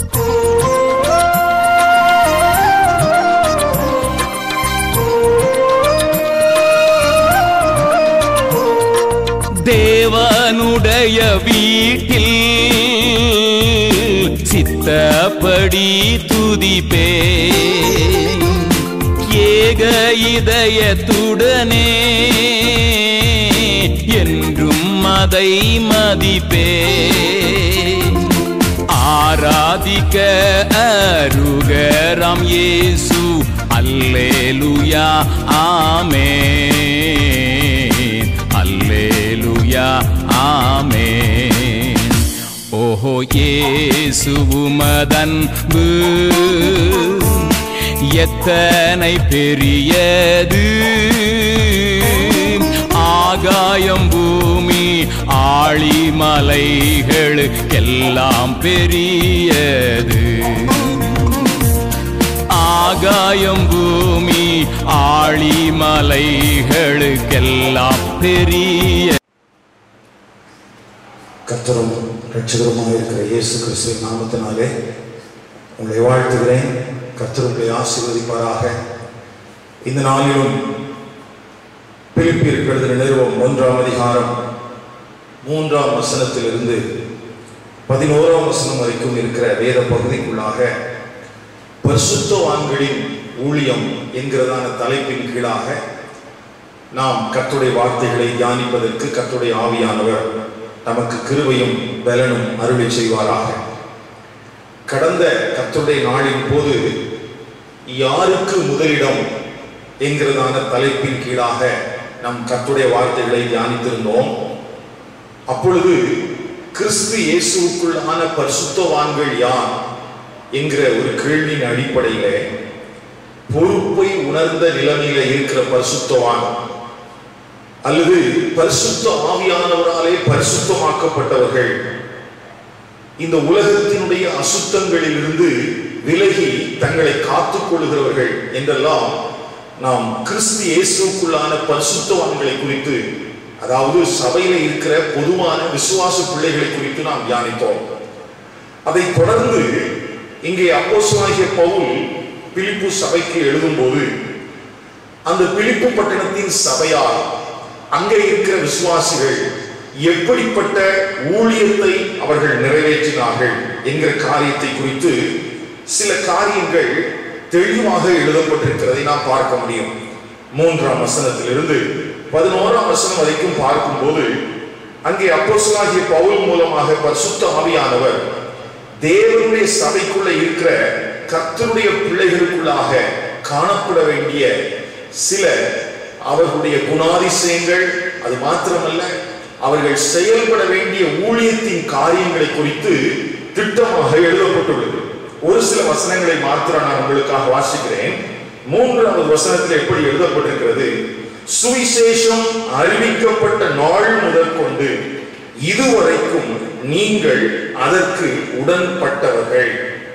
தேவனுடைய வீட்டில் சித்தப்படி துதிப்பே ஏக இதயத்துடனே என்றும் அதை மதிப்பே ஆராதிக்க அருகரம் இயேசு அல்லேலுயா ஆமென் அல்லேலுயா ஆமென் ஓஹோ இயேசுவுமதன்பு எத்தனை பெரியது ஆகாயம் பூமி ஆழிமலைகளுக்கெல்லாம் பெரியது ஆகாயம் பூமி ஆழிமலைகளுக்கெல்லாம் பெரிய கர்த்தரும் ரட்சகருமாக இருக்கிற இயேசு கிறிஸ்துவின் நாமத்தினாலே உங்களை வாழ்த்துகிறேன் கர்த்தர் உங்களை ஆசீர்வதிப்பாராக இந்த நாளிலும் பிலிப்பியருக்கு எழுதின நிறுவம் ஒன்றாம் அதிகாரம் மூன்றாம் வசனத்திலிருந்து பதினோராம் வசனம் வரைக்கும் இருக்கிற வேத பகுதிக்குள்ளாக பரிசுத்தவான்களின் ஊழியம் என்கிறதான தலைப்பின் கீழாக நாம் கர்த்தருடைய வார்த்தைகளை தியானிப்பதற்கு கர்த்தருடைய ஆவியானவர் நமக்கு கிருபையும் பலனும் அருளை செய்வாராக கடந்த கர்த்தருடைய நாளின் போது யாருக்கு முதலிடம் என்கிறதான தலைப்பின் கீழாக நம் கர்த்தருடைய வார்த்தைகளை தியானித்திருந்தோம் அப்பொழுது கிறிஸ்து இயேசுவுக்குள்ளான பரிசுத்தவான்கள் யார் என்கிற ஒரு கேள்வியின் அடிப்படையிலே பொறுப்பை உணர்ந்த நிலைமையில இருக்கிற பரிசுத்தவான் அல்லது பரிசுத்த ஆவியானவராலே பரிசுத்தமாக்கப்பட்டவர்கள் இந்த உலகத்தினுடைய அசுத்தங்களிலிருந்து விலகி தங்களை காத்துக் கொள்கிறவர்கள் என்றெல்லாம் நாம் கிறிஸ்து இயேசுக்குள்ளான பரிசுத்தவான்களை குறித்து அதாவது சபையில இருக்கிற பொதுவான விசுவாச பிள்ளைகளை குறித்து நாம் தியானித்தோம் அதை தொடர்ந்து இங்கே அப்போஸ்தலனாகிய பவுல் பிலிப்பு சபைக்கு எழுதும்போது அந்த பிலிப்பு பட்டணத்தின் சபையார் அங்கே இருக்கிற விசுவாசிகள் எப்படிப்பட்ட ஊழியத்தை அவர்கள் நிறைவேற்றினார்கள் என்கிற காரியத்தை குறித்து சில காரியங்கள் தெளிவாக எழுதப்பட்டிருக்கிறதை நாம் பார்க்க முடியும் மூன்றாம் வசனத்திலிருந்து பதினோராம் வசனம் வரைக்கும் பார்க்கும்போது அங்கே அப்போஸ்தலனாகிய பவுல் மூலமாக பரிசுத்த ஆவியானவர் தேவனுடைய சபைக்குள்ள இருக்கிற கர்த்தருடைய பிள்ளைகளுக்குள்ளாக காணப்பட வேண்டிய சில அவர்களுடைய குணாதிசயங்கள் அது மாத்திரமல்ல அவர்கள் செயல்பட வேண்டிய ஊழியத்தின் காரியங்களை குறித்து திட்டமாக எழுதப்பட்டுள்ளது ஒரு சில வசனங்களை மாத்திரம் நான் உங்களுக்காக வாசிக்கிறேன் மூன்றாவது வசனத்தில் எப்படி எழுதப்பட்டிருக்கிறது சுவிசேஷம் அறிவிக்கப்பட்ட நாள் முதற்கொண்டு இதுவரைக்கும் நீங்கள் அதற்கு உடன்பட்டவர்கள்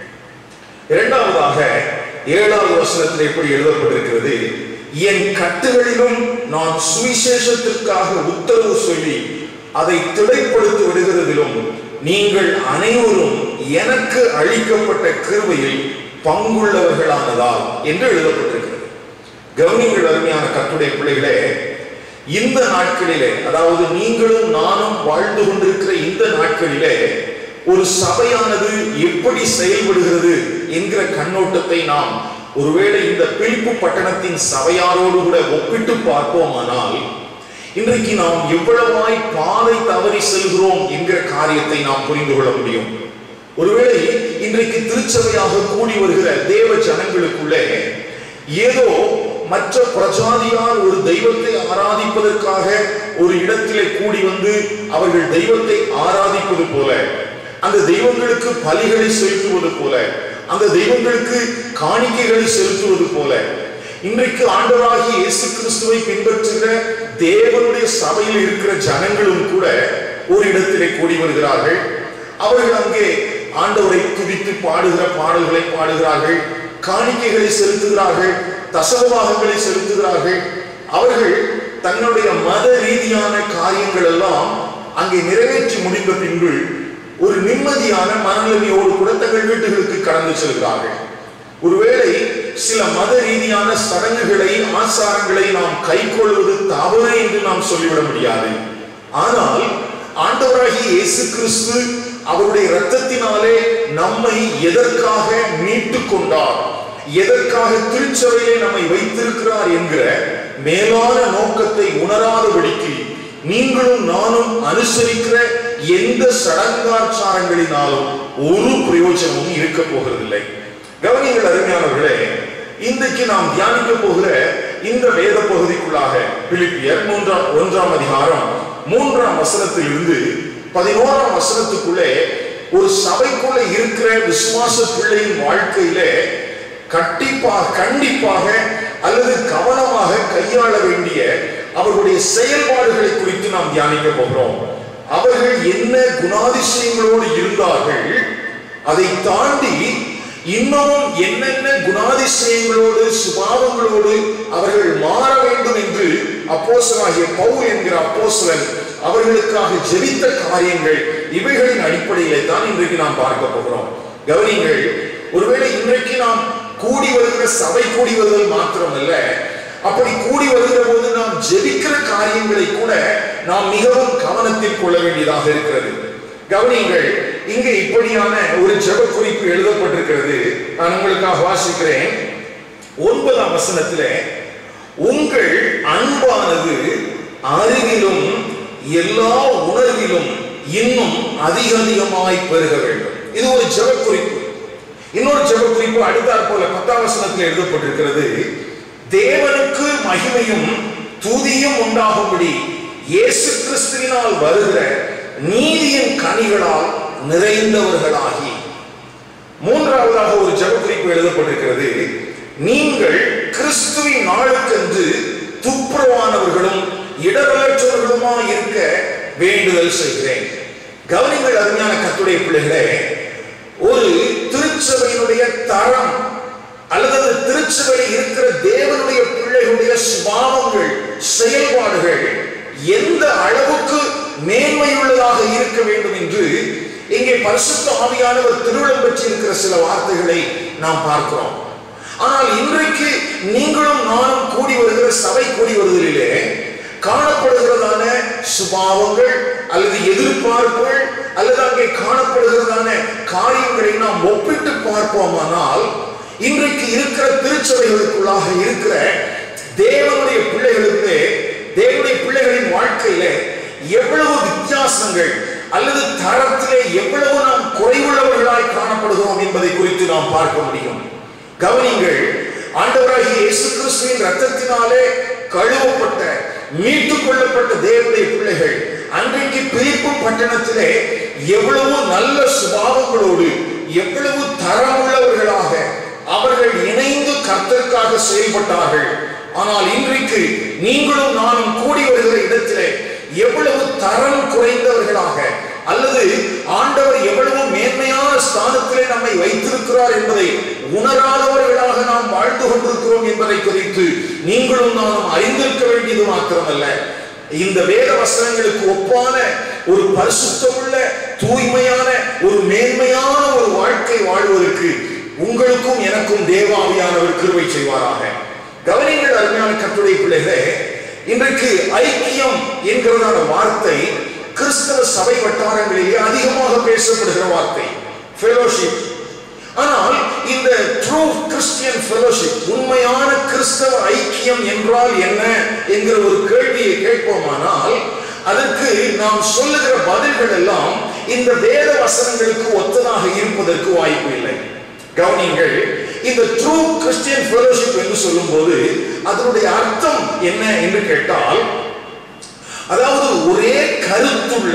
இரண்டாவதாக ஏழாவது வசனத்தில் எப்படி எழுதப்பட்டிருக்கிறது என் கட்டுகளிலும் நான் சுவிசேஷத்திற்காக உத்தரவு சொல்லி அதை திடைப்படுத்தி விடுகிறதிலும் நீங்கள் அனைவரும் எனக்கு அளிக்கப்பட்ட கிருபையில் பங்குள்ளவர்களானதால் என்று எழுதப்பட்டிருக்கிறது கவனிங்கள் அருமையான கத்துடைய பிள்ளைகளே இந்த நாட்களிலே அதாவது நீங்களும் நானும் வாழ்ந்து கொண்டிருக்கிற இந்த நாட்களிலே ஒரு சபையானது எப்படி செயல்படுகிறது என்கிற கண்ணோட்டத்தை நாம் ஒருவேளை இந்த பிலிப்பு பட்டணத்தின் சபையாரோடு கூட ஒப்பிட்டு பார்ப்போமானால் இன்றைக்கு நாம் எவ்வளவாய் பாதை தவறி செல்கிறோம் என்கிற காரியத்தை நாம் புரிந்து கொள்ள முடியும் ஒருவேளை இன்றைக்கு திருச்சபையாக கூடி வருகிற தேவ ஜனங்களுக்குள்ளே ஏதோ மற்ற பிரஜாதியார் ஒரு தெய்வத்தை ஆராதிப்பதற்காக ஒரு இடத்திலே கூடி வந்து அவர்கள் தெய்வத்தை ஆராதிப்பது போல அந்த தெய்வங்களுக்கு பலிகளை செலுத்துவது போல அந்த தெய்வங்களுக்கு காணிக்கைகளை செலுத்துவது போல இன்றைக்கு ஆண்டவராகிய இயேசு கிறிஸ்துவை பின்பற்றுகிற தேவனுடைய சபையில் இருக்கிற ஜனங்களும் கூட ஒரு இடத்திலே கூடி வருகிறார்கள் அவர்கள் அங்கே ஆண்டவரை துதித்து பாடுகிற பாடல்களை பாடுகிறார்கள் காணிக்கைகளை செலுத்துகிறார்கள் தசகபாகங்களை செலுத்துகிறார்கள் அவர்கள் தங்களுடைய மத ரீதியான காரியங்கள் எல்லாம் அங்கே நிறைவேற்றி முடிந்த பின்பு ஒரு நிம்மதியான மனநிலைமையோடு கூட தங்கள் வீட்டுகளுக்கு கடந்து செல்கிறார்கள் ஒருவேளை சில மத ரீதியான சடங்குகளை ஆச்சாரங்களை நாம் கைக்கொள்வது தவறு என்று நாம் சொல்லிவிட முடியாது ஆனால் ஆண்டவராகிய இயேசு கிறிஸ்து அவருடைய இரத்தத்தினாலே நம்மை எதற்காக மீட்டு கொண்டார் எதற்காக திருச்சபையிலே நம்மை வைத்திருக்கிறார் என்கிற மேலான நோக்கத்தை உணராதபடிக்கு நீங்களும் நானும் அனுசரிக்கிற எந்த சடங்காச்சாரங்களினாலும் ஒரு பிரயோஜனமும் இருக்க போகிறதில்லை கவனிங்கள் அருமையானவர்களே இன்றைக்கு நாம் தியானிக்க போகிற இந்த வேத பகுதிக்குள்ளாக பிலிப்பியர் மூன்றாம் ஒன்றாம் அதிகாரம் மூன்றாம் வசனத்திலிருந்து பதினோராம் வசனத்துக்குள்ளே ஒரு சபைக்குள்ள இருக்கிற விசுவாச பிள்ளையின் வாழ்க்கையிலே கண்டிப்பாக கண்டிப்பாக அல்லது கவனமாக கையாள வேண்டிய அவர்களுடைய செயல்பாடுகளை குறித்து நாம் தியானிக்க போகிறோம் அவர்கள் என்ன குணாதிசயங்களோடு இருந்தார்கள் அதை தாண்டி இன்னமும் என்னென்ன குணாதிசயங்களோடு சுபாவங்களோடு அவர்கள் மாற வேண்டும் என்று அப்போஸ்தலனாகிய பவுல் என்கிற அப்போஸ்தலன் அவர்களுக்காக ஜெபித்த காரியங்கள் இவைகளின் அடிப்படையிலே தான் இன்றைக்கு நாம் பார்க்க போகிறோம் கவனிங்கள் ஒருவேளை இன்றைக்கு நாம் கூடி வருகிற சபை கூடி வருதல் மாத்திரமல்ல அப்படி கூடி வருகிற போது நாம் ஜெபிக்கிற காரியங்களை கூட நாம் மிகவும் கவனத்தில் கொள்ள வேண்டியதாக இருக்கிறது கவனிங்கள் இங்கே இப்படியான ஒரு ஜெப குறிப்பு எழுதப்பட்டிருக்கிறது நான் உங்களுக்காக வாசிக்கிறேன் ஒன்பதாம் வசனத்திலே உங்கள் அன்பானது அறிவிலும் எல்லா உணர்விலும் இன்னும் அதிக அதிகமாய் பெருக வேண்டும் இது ஒரு ஜெப குறிப்பு இன்னொரு ஜெப குறிப்பு அடுத்தாற் போல பத்தாம் வசனத்தில் எழுதப்பட்டிருக்கிறது தேவனுக்கு மகிமையும் துதியும் உண்டாகும்படி இயேசு கிறிஸ்துவினால் வருகிற நீதியின் கனிகளால் நிறைந்தவர்களாகி மூன்றாவதாக ஒரு ஜெபக்குறிப்பு எழுதப்பட்டிருக்கிறது நீங்கள் கிறிஸ்துவின் நாளுக்கென்று துப்புரவானவர்களும் இடரலற்றவர்களுமா இருக்க வேண்டுதல் செய்கிறேன் கவனிங்கள் அருமையான கத்துடைய பிள்ளைகளே ஒரு திருச்சபையினுடைய தரம் அல்லது அந்த திருச்சபையில் இருக்கிற தேவனுடைய பிள்ளைகளுடைய சுபாவங்கள் செயல்பாடுகள் எந்த அளவுக்கு மேன்மையுள்ளதாக இருக்க வேண்டும் என்று இங்கே பரிசுத்த ஆவியானவர் திருவிழம் பெற்று இருக்கிற சில வார்த்தைகளை நாம் பார்க்கிறோம் ஆனால் இன்றைக்கு நீங்களும் நானும் கூடி வருகிற சபை கூடி வருவதிலே காணப்படுகிறதான சுபாவங்கள் அல்லது எதிர்பார்ப்புகள் அல்லது அங்கே காணப்படுகிறதான காரியங்களை நாம் ஒப்பிட்டு பார்ப்போமானால் இன்றைக்கு இருக்கிற திருச்சபைகளுக்குள்ளாக இருக்கிற தேவனுடைய பிள்ளைகளுக்கு தேவனுடைய பிள்ளைகளின் வாழ்க்கையில எவ்வளவு வித்தியாசங்கள் அல்லது தரத்திலே எவ்வளவு நாம் குறைவுள்ளவர்களாய் காணப்படுகிறோம் என்பதை குறித்து நாம் பார்க்க முடியும் கவனிங்கள் ஆண்டவராகிய இயேசு கிறிஸ்துவின் ரத்தத்தினாலே கழுவப்பட்ட மீட்டுக் கொள்ளப்பட்ட தேவனுடைய பிள்ளைகள் அன்றைக்கு பிலிப்பு பட்டணத்திலே எவ்வளவு நல்ல சுபாவங்களோடு எவ்வளவு தரமுள்ளவர்களாக அவர்கள் இணைந்து கர்த்தருக்காக செயல்பட்டார்கள் ஆனால் இன்றைக்கு நீங்களும் நானும் கூடி வருகிற இடத்திலே எவ்வளவு தரம் குறைந்தவர்களாக அல்லது ஆண்டவர் எவ்வளவு மேன்மையான ஸ்தானத்திலே நம்மை வைத்திருக்கிறார் என்பதை உணராதவர்களாக நாம் வாழ்ந்து கொண்டிருக்கிறோம் என்பதை குறித்து நீங்களும் நானும் அறிந்திருக்க வேண்டியது மாத்திரமல்ல இந்த வேத வசனங்களுக்கு ஒப்பான ஒரு பரிசுத்தமுள்ள தூய்மையான ஒரு மேன்மையான ஒரு வாழ்க்கை வாழ்வதற்கு உங்களுக்கும் எனக்கும் தேவாவியானவர் கிருபை செய்வாராக கவனிங்கள் அருமையான கட்டுரை பிள்ளைகளே இன்றைக்கு ஐக்கியம் என்கிறதான வார்த்தை கிறிஸ்தவ சபை வட்டாரங்களிலே அதிகமாக பேசப்படுகிற வார்த்தை ஃபெலோஷிப் ஆனால் இந்த ட்ரூ கிறிஸ்டியன் ஃபெலோஷிப் உண்மையான கிறிஸ்தவ ஐக்கியம் என்றால் என்ன என்கிற ஒரு கேள்வியை கேட்போமானால் அதற்கு நாம் சொல்லுகிற பதில்கள் எல்லாம் இந்த வேத வசனங்களுக்கு ஒத்ததாக இருப்பதற்கு வாய்ப்பு இல்லை கவனிங்கள் இந்த ட்ரூ கிறிஸ்டியன் ஃபெலோஷிப் என்று சொல்லும்போது அதனுடைய அர்த்தம் என்ன என்று கேட்டால் அதாவது ஒரே கருத்துள்ள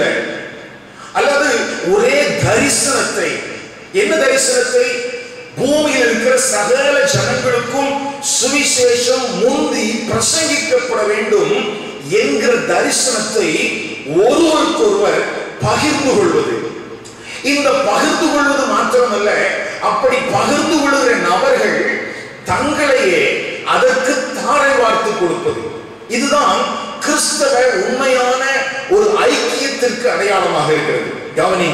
அல்லது ஒரே தரிசனத்தை என்ன தரிசனத்தை பூமியில் இருக்கிற சகல ஜனங்களுக்கும் சுவிசேஷம் முந்தி பிரசங்கிக்கப்பட வேண்டும் என்கிற தரிசனத்தை ஒருவருக்கொருவர் பகிர்ந்து கொள்வது இந்த பகிர்ந்து கொள்வது மாத்திரமல்ல அப்படி பகிர்ந்து கொள்கிற நபர்கள் தங்களையே அதற்கு தாரை வார்த்து கொடுப்பது இதுதான் கிறிஸ்தவ உண்மையான ஒரு ஐக்கியத்திற்கு அடையாளமாக இருக்கிறது கவனிங்கள்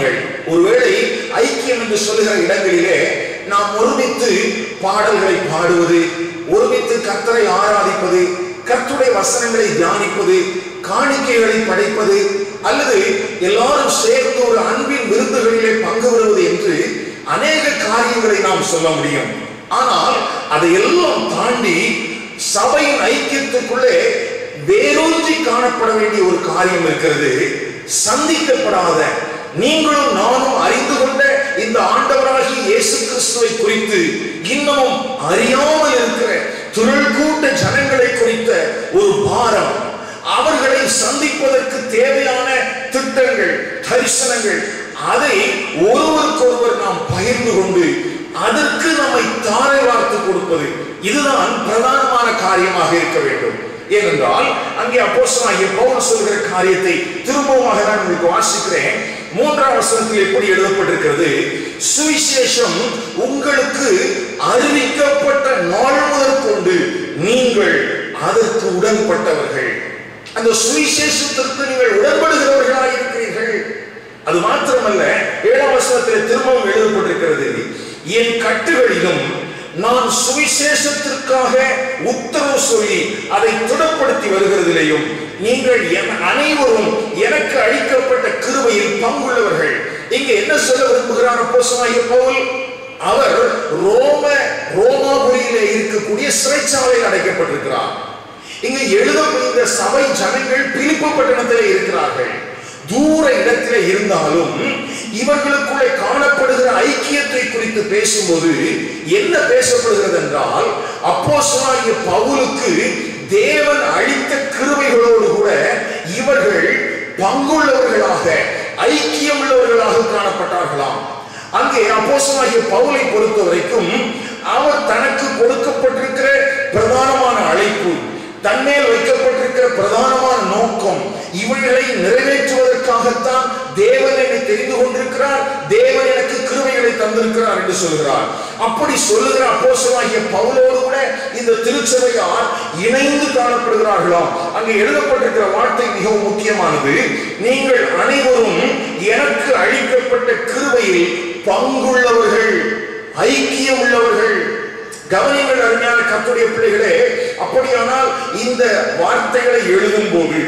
ஒருவேளை ஐக்கியம் என்று சொல்லுகிற இடங்களிலே நாம் ஒருமித்து பாடல்களை பாடுவது ஒருமித்து கர்த்தரை ஆராதிப்பது கர்த்தருடைய வசனங்களை தியானிப்பது காணிக்கைகளை படைப்பது அல்லது எல்லாரும் சேர்ந்து ஒரு அன்பின் விருந்துகளிலே பங்கு பெறுவது என்று அநேக காரியங்களை நாம் சொல்ல முடியும் ஆனால் அதையெல்லாம் தாண்டி சபையின் ஐக்கியத்துக்குள்ளே வேரூன்றி காணப்பட வேண்டிய ஒரு காரியம் இருக்கிறது சந்திக்கப்படாத நீங்களும் நானும் அறிந்து கொண்ட இந்த ஆண்டவராகிய இயேசு கிறிஸ்துவை குறித்து இன்னமும் அறியாமல் இருக்கிற துருள் கூட்ட ஜனங்களை குறித்த ஒரு பாரம் அவர்களை சந்திப்பதற்கு தேவையான திட்டங்கள் தரிசனங்கள் அதை ஒருவருக்கொருவர் நாம் பகிர்ந்து கொண்டு அதற்கு நம்மை தாரை வார்த்து கொடுப்பது இதுதான் பிரதானமான காரியமாக இருக்க வேண்டும் ஏனென்றால் அங்கே அப்போஸ்தலனாகிய பவுல் சொல்கிற காரியத்தை திரும்பவுமாக நான் உங்களுக்கு வாசிக்கிறேன் மூன்றாம் வசனத்தில் எப்படி எழுதப்பட்டிருக்கிறது சுவிசேஷம் உங்களுக்கு அறிவிக்கப்பட்ட நாள் முதல் கொண்டு நீங்கள் அதற்கு உடன்பட்டவர்கள் அந்த சுவிசேஷத்திற்கு நீங்கள் உடன்படுகிறவர்களாக இருக்கிறீர்கள் அது மாத்திரமல்ல ஏழாம் வசனத்தில் திரும்பவும் எழுதப்பட்டிருக்கிறது என் கட்டுகளிலும் நான் சுவிசேஷத்திற்காக உத்தரவு சொல்லி அதை திடப்படுத்தி வருகிறதிலேயும் நீங்கள் என் அனைவரும் எனக்கு அளிக்கப்பட்ட கிருபையில் பங்குள்ளவர்கள் இங்க என்ன சொல்ல விரும்புகிறார் அப்போஸ்தலனாகிய பவுல் அவர் ரோம ரோமாபுரியிலே இருக்கக்கூடிய சிறைச்சாலையில் அடைக்கப்பட்டிருக்கிறார் இங்கு எழுதப்படுகிற சபை ஜனங்கள் பிலிப்பு பட்டணத்திலே இருக்கிறார்கள் தூர இடத்திலே இருந்தாலும் இவர்களுக்குள்ளே காணப்படுகிற ஐக்கியத்தை குறித்து பேசும்போது என்ன பேசப்படுகிறது என்றால் அப்போஸ்தலனாகிய பவுலுக்கு தேவன் அளித்த கிருபைகளோடு கூட இவர்கள் பங்குள்ளவர்களாக ஐக்கியம் உள்ளவர்களாக காணப்பட்டார்களாம் அங்கே அப்போஸ்தலனாகிய பவுலை பொறுத்த வரைக்கும் அவர் தனக்கு கொடுக்கப்பட்டிருக்கிற பிரதானமான அழைப்பு தன்மேல் வைக்கப்பட்டிருக்கிற பிரதானமான நோக்கம் இவைகளை நிறைவேற்றுவதற்காகத்தான் தேவன் என்னை தெரிந்து கொண்டிருக்கிறார் தேவன் எனக்கு கிருமைகளை தந்திருக்கிறார் என்று சொல்கிறார் அப்படி சொல்லுகிற அப்போஸ்தலனாகிய பவுலோடு கூட இந்த திருச்சபையார் இணைந்து காணப்படுகிறார்களாம் அங்கே எழுதப்பட்டிருக்கிற வார்த்தை மிகவும் முக்கியமானது நீங்கள் அனைவரும் எனக்கு அளிக்கப்பட்ட கிருபையில் பங்குள்ளவர்கள் ஐக்கியம் உள்ளவர்கள் கவனிங்கள் அருமையான கத்துடைய பிள்ளைகளே அப்படியானால் இந்த வார்த்தைகளை எழுதும் போது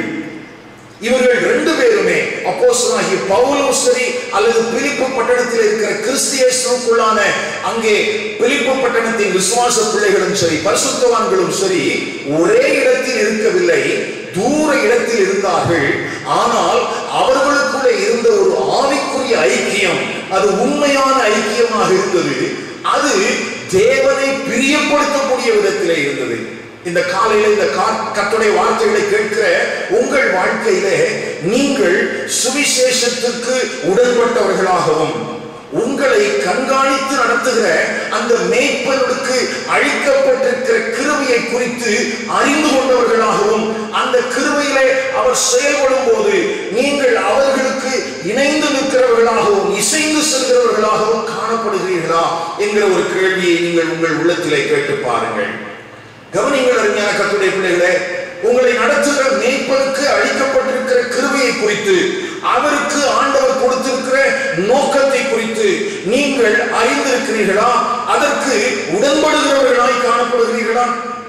இவர்கள் ரெண்டு பேருமே அப்போஸ்தலனாகிய பவுலும் சரி அல்லது பிலிப்பு பட்டணத்தில் இருக்கிற கிறிஸ்தியேசுக்குள்ளான அங்கே பிலிப்பு பட்டணத்தின் விசுவாச பிள்ளைகளும் சரி பரிசுத்தவான்களும் சரி ஒரே இடத்தில் இருக்கவில்லை தூர இடத்தில் இருந்தார்கள் ஆனால் அவர்களுக்குள்ளே இருந்த ஒரு ஆவிக்குரிய ஐக்கியம் அது உண்மையான ஐக்கியமாக இருந்தது அது தேவனை பிரியப்படுத்தக்கூடிய விதத்திலே இருந்தது இந்த காலையில இந்த கத்துடைய வார்த்தைகளை கேட்கிற உங்கள் வாழ்க்கையிலே நீங்கள் சுவிசேஷத்துக்கு உடன்பட்டவர்களாகவும் உங்களை கண்காணித்து நடத்துகிற அந்த மேய்ப்பனுக்கு அழிக்கப்பட்டிருக்கிற கிருமையை குறித்து அறிந்து கொண்டவர்களாகவும் அந்த கிருமையிலே அவர் செயல்படும் போது நீங்கள் அவர்களுக்கு இணைந்து நிற்கிறவர்களாகவும் இசைந்து செல்கிறவர்களாகவும் காணப்படுகிறீர்களா என்கிற ஒரு கேள்வியை நீங்கள் உங்கள் உள்ளத்திலே கேட்டு பாருங்கள் கவனிங்கள் அறிஞான கத்துடைய பிள்ளைகளே உங்களை நடத்துகிற மேய்ப்பனுக்கு அளிக்கப்பட்டிருக்கிற கிருமையை குறித்து அவருக்கு ஆண்டவர் கொடுத்திருக்கிற நோக்கத்தை குறித்து நீங்கள் அறிந்திருக்கிறீர்களா அதற்கு உடன்படுகிறவர்களாய் காணப்படுகிறீர்களா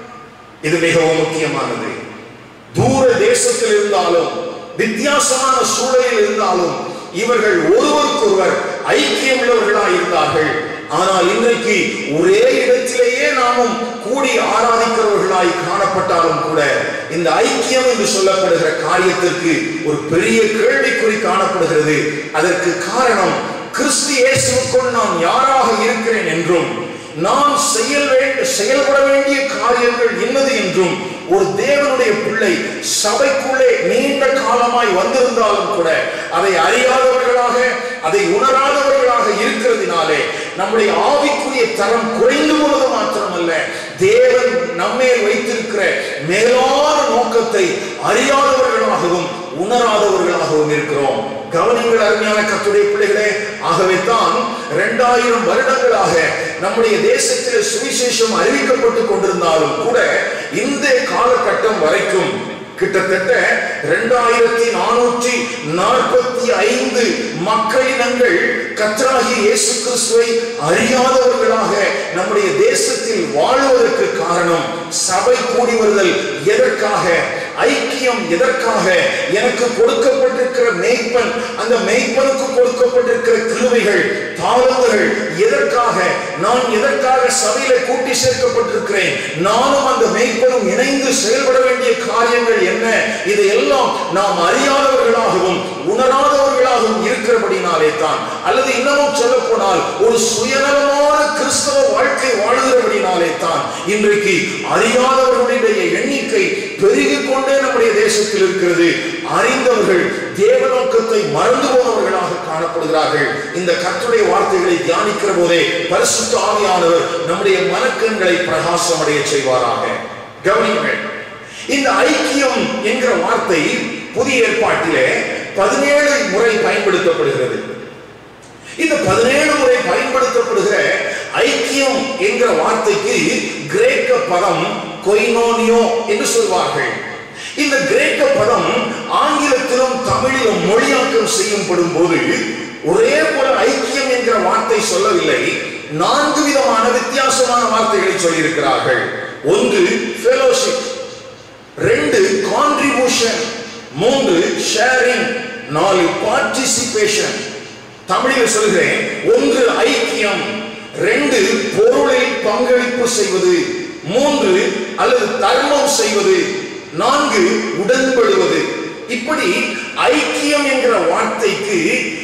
இது மிகவும் முக்கியமானது தூர தேசத்தில் இருந்தாலும் வித்தியாசமான சூழலில் இருந்தாலும் இவர்கள் ஒருவருக்கொருவர் ஐக்கியம் உள்ளவர்களாய் இருந்தார்கள் ஆனால் இன்றைக்கு ஒரே இடத்திலேயே நாமும் கூடி ஆராதிக்கிறவர்களாய் காணப்பட்டாலும் கூட இந்த ஐக்கியம் என்று சொல்லப்படுகிற காரியத்திற்கு ஒரு பெரிய கேள்விக்குறி காணப்படுகிறது அதற்கு காரணம் கிறிஸ்து இயேசுக்குள் நான் யாராக இருக்கிறேன் என்றும் நான் செயல் வேண்ட செயல்பட வேண்டிய காரியங்கள் என்னது என்றும் ஒரு தேவனுடைய பிள்ளை சபைக்குள்ளே நீண்ட காலமாய் வந்திருந்தாலும் கூட அதை அறியாதவர்களாக அதை உணராதவர்களாக இருக்கிறதுனாலே நம்முடைய ஆவிக்குரிய தரம் குறைந்து போவது மாத்திரமல்ல தேவன் நம்மேல் வைத்திருக்கிற மேலான நோக்கத்தை அறியாதவர்களாகவும் உணராதவர்களாகவும் இருக்கிறோம் கவனிங்கள் அருமையான கத்துடைய பிள்ளைகளே ஆகவே தான் இரண்டாயிரம் வருடங்களாக நம்முடைய தேசத்தில் சுவிசேஷம் அறிவிக்கப்பட்டு கொண்டிருந்தாலும் கூட இந்த காலகட்டம் வரைக்கும் கிட்டத்தட்ட இரண்டாயிரத்தி நானூற்றி நாற்பத்தி ஐந்து மக்களினங்கள் கத்ராகி இயேசு கிறிஸ்துவை அறியாதவர்களாக நம்முடைய தேசத்தில் வாழ்வதற்கு காரணம் சபை கூடி வருதல் எதற்காக ஐக்கியம் எதற்காக எனக்கு கொடுக்கப்பட்டிருக்கிற மேய்ப்பன் அந்த மேய்ப்பனுக்கு கொடுக்கப்பட்டிருக்கிற கிருவைகள் தாளங்கள் எதற்காக நான் எதற்காக சபையில கூட்டி சேர்க்கப்பட்டிருக்கிறேன் நானும் அந்த மேய்ப்பனும் இணைந்து செயல்பட வேண்டிய காரியங்கள் என்ன இதையெல்லாம் நாம் அறியாதவர்களாகவும் உணராதவர்களாகவும் இருக்கிறபடினாலே தான் அல்லது இன்னமும் சொல்ல போனால் ஒரு சுயநலமான கிறிஸ்தவ வாழ்க்கை வாழுகிறபடினாலே தான் இன்றைக்கு அறியாதவர்களுடைய எண்ணிக்கை பெருகிக் கொண்டே நம்முடைய தேசத்தில் இருக்கிறது அறிந்தவர்கள் தேவ நோக்கத்தை மறந்து போனவர்களாக காணப்படுகிறார்கள் இந்த கர்த்தருடைய வார்த்தைகளை தியானிக்கிற போதே பரிசுத்த ஆவியானவர் நம்முடைய மனக்கண்களை பிரகாசம் அடைய செய்வாராக கவனியுங்கள் இந்த ஐக்கியம் என்கிற வார்த்தை புதிய ஏற்பாட்டிலே பதினேழு முறை பயன்படுத்தப்படுகிறது இந்த பதினேழு முறை பயன்படுத்தப்படுகிற ஐக்கியம் என்கிற வார்த்தைக்கு கிரேக்க பதம் கொய்னோனியோ என்று சொல்வார்கள் இந்த கிரேக்க பதம் ஆங்கிலத்திலும் தமிழிலும் மொழியாக்கம் செய்யப்படும் போது ஒரே போல ஐக்கியம் என்கிற வார்த்தை சொல்லவில்லை நான்கு விதமான வித்தியாசமான வார்த்தைகளை சொல்லியிருக்கிறார்கள் ஒன்று ஃபெலோஷிப் ரெண்டு கான்ட்ரிபியூஷன் மூன்று ஷேரிங் நாலு பார்ட்டிசிபேஷன் தமிழில் சொல்கிறேன் ஒன்று ஐக்கியம் ரெண்டு பொருளில் பங்களிப்பு செய்வது மூன்று அல்லது தர்மம் செய்வது நான்கு உடன்படுவது இப்படி ஐக்கியம் என்கிற வார்த்தைக்கு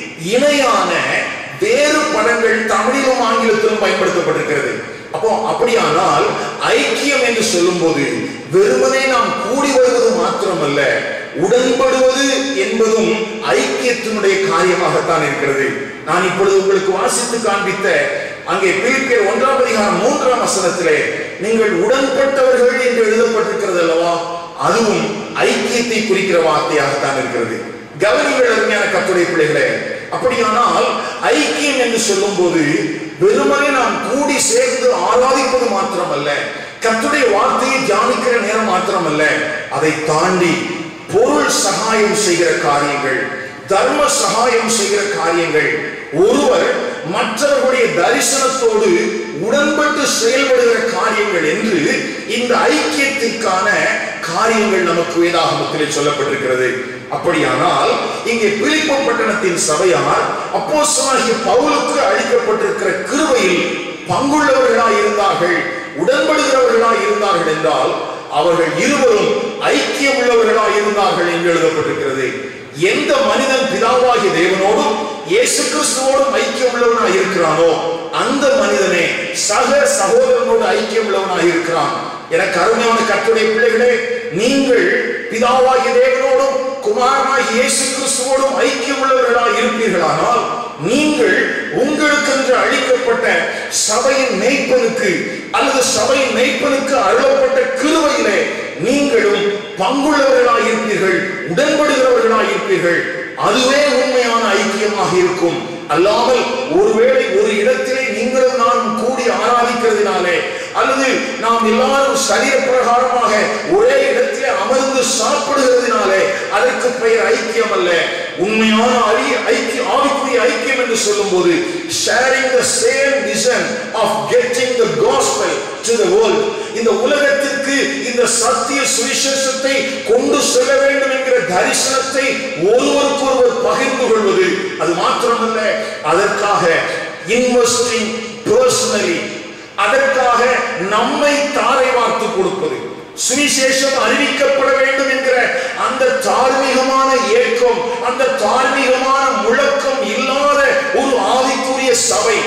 இணையான வேறு படங்கள் தமிழிலும் ஆங்கிலத்திலும் பயன்படுத்தப்பட்டிருக்கிறது அப்போ அப்படியானால் ஐக்கியம் என்று சொல்லும்போது வெறுமனே நாம் கூடி வருவது மாத்திரமல்ல உடன்படுவது என்பதும் ஐக்கியத்தினுடைய காரியமாகத்தான் இருக்கிறது நான் இப்பொழுது உங்களுக்கு வாசித்து காண்பித்த அங்கே பிலிப்பியர் ஒன்றாம் அதிகாரம் மூன்றாம் வசனத்திலே நீங்கள் உடன்பட்டவர்கள் என்று எழுதப்பட்டிருக்கிறது அல்லவா அதுவும் ஐக்கியத்தை குறிக்கிற வார்த்தையாகத்தான் இருக்கிறது கவனிங்கள் அருமையான கத்துடைய பிள்ளைகளே அப்படியானால் ஐக்கியம் என்று சொல்லும்போது வெறுமனே நாம் கூடி சேர்ந்து ஆராதிப்பது மாத்திரமல்ல கத்துடைய வார்த்தையை தியானிக்கிற நேரம் மாத்திரமல்ல அதை தாண்டி பொருள் சகாயம் செய்கிற காரியங்கள் தர்ம சகாயம் செய்கிற காரியங்கள் ஒருவர் மற்றவர்களுடைய தரிசனத்தோடு உடன்பட்டு செயல்படுகிற காரியங்கள் என்று இந்த ஐக்கியத்திற்கான காரியங்கள் நமக்கு வேதாகமத்திலே சொல்லப்பட்டிருக்கிறது அப்படியானால் இங்கே பிலிப்பு பட்டணத்தின் சபையார் அப்போஸ்தலனாகிய பவுலுக்கு அளிக்கப்பட்டிருக்கிற கிருபையில் பங்குள்ளவர்களாய் இருந்தார்கள் உடன்படுகிறவர்களாய் இருந்தார்கள் என்றால் அவர்கள் இருவரும் ஐக்கியம் உள்ளவர்களாய் இருந்தார்கள் என்று எழுதப்பட்டிருக்கிறது எந்த மனிதன் பிதாவாகிய தேவனோடும் இயேசு கிறிஸ்துவோடும் ஐக்கியம் உள்ளவனாய் இருக்கிறானோ அந்த மனிதனே சக சகோதரனோடு ஐக்கியம் உள்ளவனாய் இருக்கிறான் எனக்கு அருமையான கத்துடைய பிள்ளைகளே நீங்கள் பிதாவாகிய தேவனோடும் குமாரனாகிய இயேசு கிறிஸ்துவோடும் ஐக்கியம் உள்ளவர்களாய் இருப்பீர்களானால் நீங்கள் உங்களுக்கென்று அளிக்கப்பட்ட சபையின் மெய்ப்பனுக்கு அல்லது சபையின் மெய்ப்பனுக்கு அருளப்பட்ட கிருவையிலே நீங்களும் பங்குள்ளவர்களாய் இருப்பீர்கள் உடன்படுகிறவர்களாய் இருப்பீர்கள் அதுவே உண்மையான ஐக்கியமாக இருக்கும் அல்லாமல் ஒருவேளை ஒரு இடத்திலே நீங்களும் நானும் கூடி ஆராதிக்கிறதுனாலே அல்லது நாம் எல்லாரும் சரீர பிரகாரமாக ஒரே இடத்திலே அமர்ந்து சாப்பிடுகிறதுனாலே அதற்கு பெயர் ஐக்கியம் அல்ல உண்மையான அழி ஐக்கிய ஆவிக்குரிய ஐக்கியம் என்று சொல்லும்போது sharing the same vision of getting the gospel to the world இந்த உலகத்திற்கு இந்த சத்திய சுவிசேஷத்தை கொண்டு செல்ல வேண்டும் என்கிற தரிசனத்தை ஒருவருக்கொருவர் பகிர்ந்து கொள்வது அது மாத்திரமல்ல அதற்காக இன்வெஸ்டிங் பர்சனலி அதற்காக நம்மை தாரை வார்த்து கொடுப்பது சுவிசேஷம் அறிவிக்கப்பட வேண்டும் என்கிற அந்த தார்மீகமான ஏக்கம் அந்த தார்மீகமான முழக்கம் இல்லாத ஒரு ஆவிக்குரிய சபை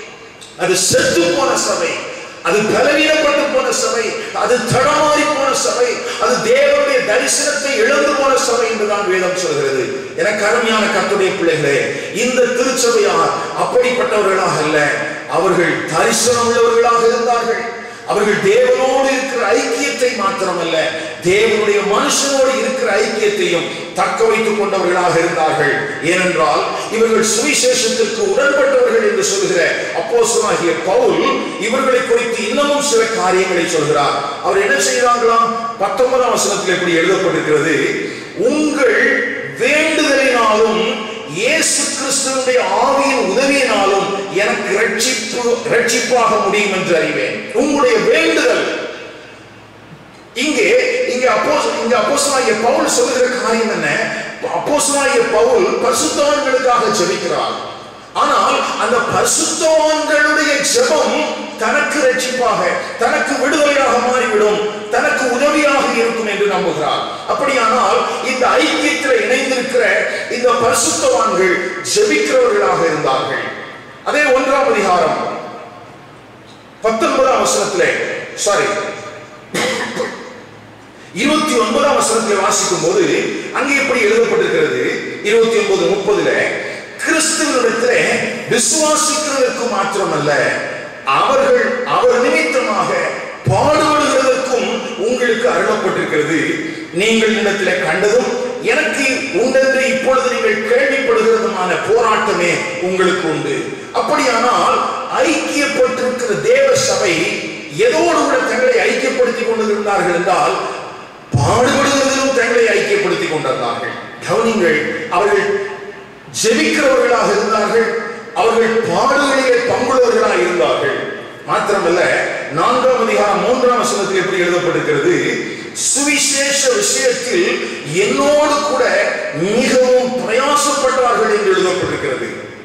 அது செத்து போன சபை அது பலவீனப்பட்டு போன சபை அது தடமாறி போன சபை அது தேவனுடைய தரிசனத்தை இழந்து போன சபை என்றுதான் வேதம் சொல்கிறது எனக்கு அருமையான கத்துடைய பிள்ளைகளே இந்த திருச்சபையார் அப்படிப்பட்டவர்களாக அல்ல அவர்கள் தரிசனம் உள்ளவர்களாக இருந்தார்கள் அவர்கள் தேவனோடு இருக்கிற ஐக்கியத்தை மாத்திரமல்ல தேவனுடைய மனுஷனோடு இருக்கிற ஐக்கியத்தையும் தக்க வைத்துக் கொண்டவர்களாக இருந்தார்கள் ஏனென்றால் இவர்கள் சுவிசேஷத்திற்கு உடன்பட்டவர்கள் என்று சொல்கிற அப்போஸ்தலனாகிய பவுல் இவர்களை குறித்து இன்னமும் சில காரியங்களை சொல்கிறார் அவர் என்ன செய்கிறாங்களாம் பத்தொன்பதாம் வசனத்தில் இப்படி எழுதப்பட்டிருக்கிறது உங்கள் வேண்டுதலினாலும் இயேசு கிறிஸ்துவனுடைய ஆவியின் உதவியினாலும் எனக்கு ரட்சிப்பு ரட்சிப்பாக முடியும் என்று அறிவேன் உங்களுடைய வேண்டுதல் இங்கே இங்க அப்போஸ் இங்க அப்போஸ்தலனாகிய பவுல் சொல்லுகிற காரியம் என்ன அப்போஸ்தலனாகிய பவுல் பரிசுத்தவான்களுக்காக ஜெபிக்கிறார் ஆனால் அந்த பரிசுத்தவான்களுடைய ஜெபம் தனக்கு ரட்சிப்பாக தனக்கு விடுதலையாக மாறிவிடும் தனக்கு உதவியாக இருக்கும் என்று நம்புகிறார் அப்படியானால் இந்த ஐக்கியத்தில் இணைந்திருக்கிற இந்த பரிசுத்தவான்கள் ஜெபிக்கிறவர்களாக இருந்தார்கள் அதே ஒன்றாம் அதிகாரம் பத்தொன்பதாம் வசனத்திலே சாரி இருபத்தி ஒன்பதாம் வசனத்தில் வாசிக்கும் போது அங்கே எப்படி எழுதப்பட்டிருக்கிறது இருபத்தி ஒன்பது முப்பதுல கிறிஸ்துவனிடத்திலே விசுவாசிக்கிறதற்கு மாத்திரமல்ல அவர்கள் அவர் நிமித்தமாக பாடுபடுகிறதற்கும் உங்களுக்கு அருளப்பட்டிருக்கிறது நீங்கள் இடத்திலே கண்டதும் எனக்கு உண்டென்று இப்பொழுது நீங்கள் கேள்விப்படுகிறதுமான போராட்டமே உங்களுக்கு உண்டு அப்படியானால் ஐக்கியப்பட்டிருக்கிற தேவ சபை எதோடு கூட தங்களை ஐக்கியப்படுத்திக் கொண்டிருந்தார்கள் என்றால் பாடுபடுவதிலும் தங்களை ஐக்கியப்படுத்திக் கொண்டிருந்தார்கள் கவனிங்கள் அவர்கள் ஜெபிக்கிறவர்களாக இருந்தார்கள் அவர்கள் பாடுகளிலே பங்குள்ளவர்களாக இருந்தார்கள் மாத்திரமல்ல நான்காம் அதிகாரம் மூன்றாம் வசனத்தில் எப்படி எழுதப்பட்டிருக்கிறது சுவிசேஷ விஷயத்தில் என்னோடு கூட மிகவும் பிரயாசப்பட்டார்கள் என்று எழுதப்பட்டிருக்கிறது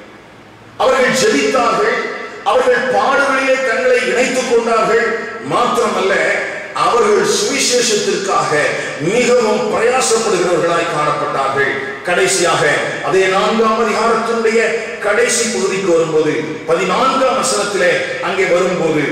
அவர்கள் ஜெபித்தார்கள் அவர்கள் பாடுகளிலே தங்களை இணைத்துக் கொண்டார்கள் மாத்திரமல்ல அவர்கள் சுவிசேஷத்திற்காக மிகவும் பிரயாசப்படுகிறவர்களாய் காணப்பட்டார்கள் கடைசியாக அதே நான்காம் அதிகாரத்தினுடைய கடைசி பகுதிக்கு வரும்போது பதினான்காம் வசனத்திலே அங்கே வரும்போது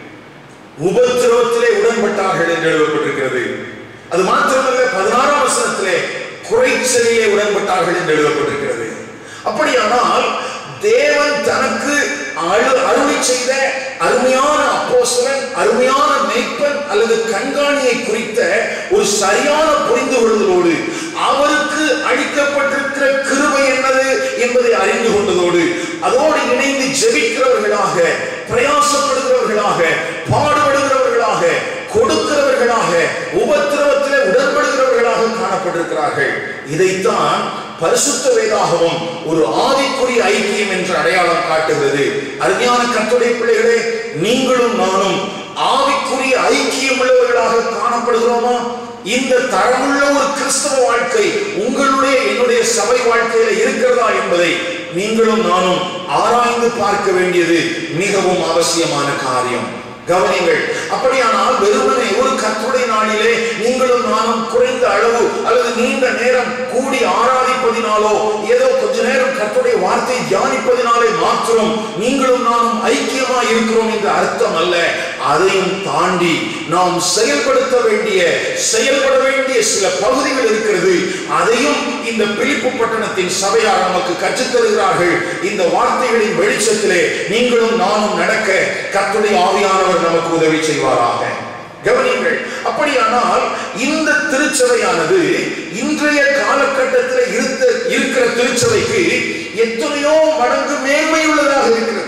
உபத்திரவத்திலே உடன்பட்டார்கள் என்று எழுதப்பட்டிருக்கிறது அது மாத்திரமல்ல பதினாறாம் வசனத்திலே குறைச்சலிலே உடன்பட்டார்கள் என்று எழுதப்பட்டிருக்கிறது அப்படியானால் தேவன் தனக்கு அழு அருளி செய்த அருமையான அப்போஸ்தலன் அருமையான மேய்ப்பன் அல்லது கண்காணியை குறித்த ஒரு சரியான புரிந்து கொள்வதோடு அவருக்கு அளிக்கப்பட்டிருக்கிற கிருபை என்னது என்பதை அறிந்து கொண்டதோடு அதோடு இணைந்து ஜெபிக்கிறவர்களாக பிரயாசப்படுகிறவர்களாக பாடுபடுகிறவர்களாக கொடுக்கிறவர்களாக உபத்திரவத்திலே உடன்படுகிறவர்களாக காணப்பட்டிருக்கிறார்கள் இதைத்தான் பரிசுத்த வேதாகவும் ஒரு ஆவிக்குரிய ஐக்கியம் என்று அடையாளம் காட்டுகிறது அருமையான கத்துடைய பிள்ளைகளே நீங்களும் நானும் ஆவிக்குரிய ஐக்கியம் உள்ளவர்களாக காணப்படுகிறோமா இந்த தரமுள்ள ஒரு கிறிஸ்தவ வாழ்க்கை உங்களுடைய என்னுடைய சபை வாழ்க்கையில இருக்கிறதா என்பதை நீங்களும் நானும் ஆராய்ந்து பார்க்க வேண்டியது மிகவும் அவசியமான காரியம் கவனிங்கள் அப்படியானால் வெறுமனே ஒரு கத்துடைய நாளிலே நீங்களும் நானும் குறைந்த அளவு அல்லது நீண்ட நேரம் கூடி ஆராதிப்பதினாலோ ஏதோ கொஞ்ச நேரம் கத்துடைய வார்த்தை தியானிப்பதினாலே மாத்திரம் நீங்களும் நானும் ஐக்கியமா இருக்கிறோம் என்ற அர்த்தம் அல்ல அதையும் தாண்டி நாம் செயல்படுத்த வேண்டிய செயல்பட வேண்டிய சில பகுதிகள் இருக்கிறது அதையும் இந்த பிலிப்பு பட்டணத்தின் சபையார் நமக்கு கற்றுத் தருகிறார்கள் இந்த வார்த்தைகளின் வெளிச்சத்திலே நீங்களும் நானும் நடக்க கத்துடைய ஆவியானவர் நமக்கு உதவி செய்வாராக கவனியுங்கள் அப்படியானால் இந்த திருச்சபையானது இன்றைய காலகட்டத்தில் இருந்த இருக்கிற திருச்சபைக்கு எத்தனையோ மடங்கு மேன்மை உள்ளதாக இருக்கிறது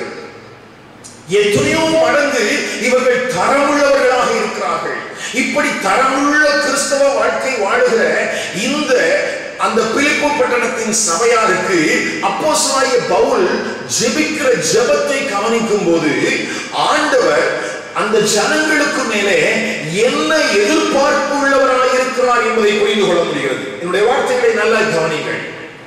எத்தனையோ மடங்கு இவர்கள் தரமுள்ளவர்களாக இருக்கிறார்கள் இப்படி தரமுள்ள கிறிஸ்தவ வாழ்க்கை வாழுகிற இந்த அந்த பிலிப்பு பட்டணத்தின் சபையாருக்கு அப்போஸ்தலனாகிய பவுல் ஜெபிக்கிற ஜெபத்தை கவனிக்கும் போது ஆண்டவர் அந்த ஜனங்களுக்கு மேலே என்ன எதிர்பார்ப்பு உள்ளவராக இருக்கிறார் என்பதை புரிந்து கொள்ள முடிகிறது என்னுடைய வார்த்தைகளை நல்லா கவனிங்கள்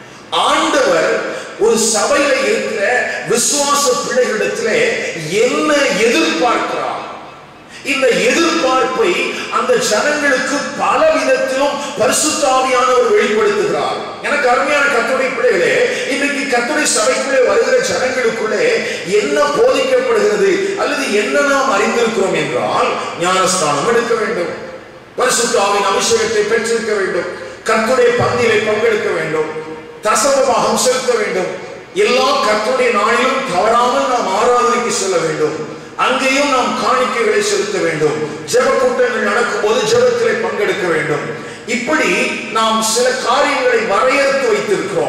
ஆண்டவர் ஒரு சபையில இருக்கிற விசுவாச பிள்ளைகளிடத்திலே என்ன எதிர்பார்க்கிறார் இந்த எதிர்பார்ப்பை அந்த ஜனங்களுக்கு பல விதத்திலும் பரிசுத்தாவியானவர் வெளிப்படுத்துகிறார் எனக்கு அருமையான கத்துடைய பிள்ளைகளே இன்னைக்கு கத்துடைய சபைக்குள்ளே வருகிற ஜனங்களுக்குள்ளே என்ன போதிக்கப்படுகிறது அல்லது என்ன நாம் அறிந்திருக்கிறோம் என்றால் ஞானஸ்தானம் எடுக்க வேண்டும் பரிசுத்தாவின் அபிஷேகத்தை பெற்றிருக்க வேண்டும் கத்துடைய பந்தியிலே பங்கெடுக்க வேண்டும் தசமபாகம் செலுத்த வேண்டும் எல்லா கத்துடைய நாளிலும் தவறாமல் நாம் ஆராதனைக்கு செல்ல வேண்டும் அங்கேயும் நாம் காணிக்கைகளை செலுத்த வேண்டும் ஜெப கூட்டங்கள் நடக்கும் போது ஜெபத்திலே பங்கெடுக்க வேண்டும் இப்படி நாம் சில காரியங்களை வரையறுத்து வைத்திருக்கிறோம்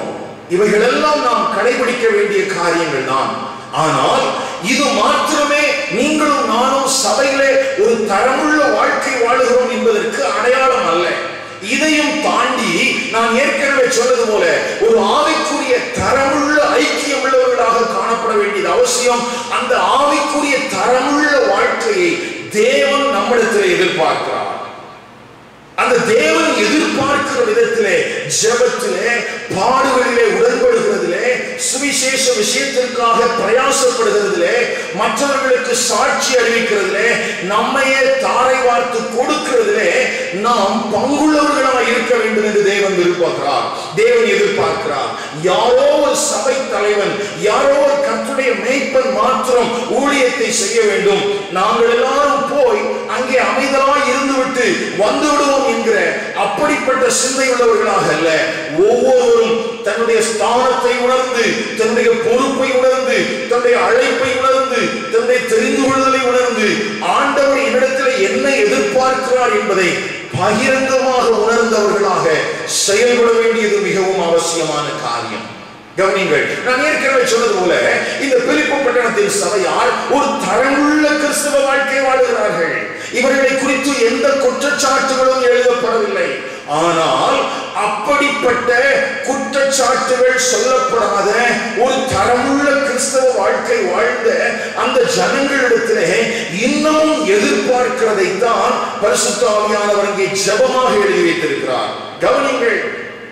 இவைகளெல்லாம் நாம் கடைபிடிக்க வேண்டிய காரியங்கள் தான் ஆனால் இது மாத்திரமே நீங்களும் நானும் சபையிலே ஒரு தரமுள்ள வாழ்க்கை வாழுகிறோம் என்பதற்கு அடையாளம் அல்ல இதையும் தாண்டி நான் ஏற்கனவே சொன்னது போல ஒரு ஆவிக்குரிய தரமுள்ள ஐக்கியம் உள்ளவர்களாக காணப்பட வேண்டியது அவசியம் அந்த ஆவிக்குரிய தரமுள்ள வாழ்க்கையை தேவன் நம்மிடத்தில் எதிர்பார்க்கிறார் அந்த தேவன் எதிர்பார்க்கிற விதத்திலே ஜெபத்திலே பாடுகளிலே உடன்படுகிறதிலே சுவிசேஷ விஷயத்திற்காக பிரயாசப்படுகிறதிலே மற்றவர்களுக்கு சாட்சி அறிவிக்கிறதிலே நம்மையே தாரை வார்த்து கொடுக்கிறதிலே நாம் பங்குள்ளவர்களாக இருக்க வேண்டும் என்று தேவன் விரும்புகிறார் தேவன் எதிர்பார்க்கிறார் யாரோ ஒரு சபை தலைவன் யாரோ ஒரு கர்த்தருடைய மேய்ப்பன் மாத்திரம் ஊழியத்தை செய்ய வேண்டும் நாங்கள் எல்லாரும் போய் அங்கே அமைதலாய் இருந்துவிட்டு வந்து விடுவோம் என்கிற அப்படிப்பட்ட சிந்தை உள்ளவர்களாக அல்ல ஒவ்வொருவரும் தன்னுடைய ஸ்தானத்தை உணர்ந்து தன்னுடைய பொறுப்பை உணர்ந்து தன்னுடைய அழைப்பை உணர்ந்து தன்னுடைய தெரிந்து கொள்ளுதலை உணர்ந்து ஆண்டவர் என்னிடத்தில் என்ன எதிர்பார்க்கிறார் என்பதை பகிரங்கமாக உணர்ந்தவர்களாக செயல்பட வேண்டியது மிகவும் அவசியமான காரியம் கவனிங்கள் நான் ஏற்கனவே சொன்னது போல இந்த பிலிப்பு பட்டணத்தின் சபையார் ஒரு தரமுள்ள கிறிஸ்தவ வாழ்க்கை வாழுகிறார்கள் இவர்களை குறித்து எந்த குற்றச்சாட்டுகளும் எழுதப்படவில்லை ஆனால் அப்படிப்பட்ட குற்றச்சாட்டுகள் சொல்லப்படாத ஒரு தரமுள்ள கிறிஸ்தவ வாழ்க்கை வாழ்ந்த அந்த ஜனங்களிடத்திலே இன்னமும் எதிர்பார்க்கிறதை தான் பரிசுத்த ஆவியானவர் இங்கே ஜெபமாக எழுதி வைத்திருக்கிறார் கவனிங்கள்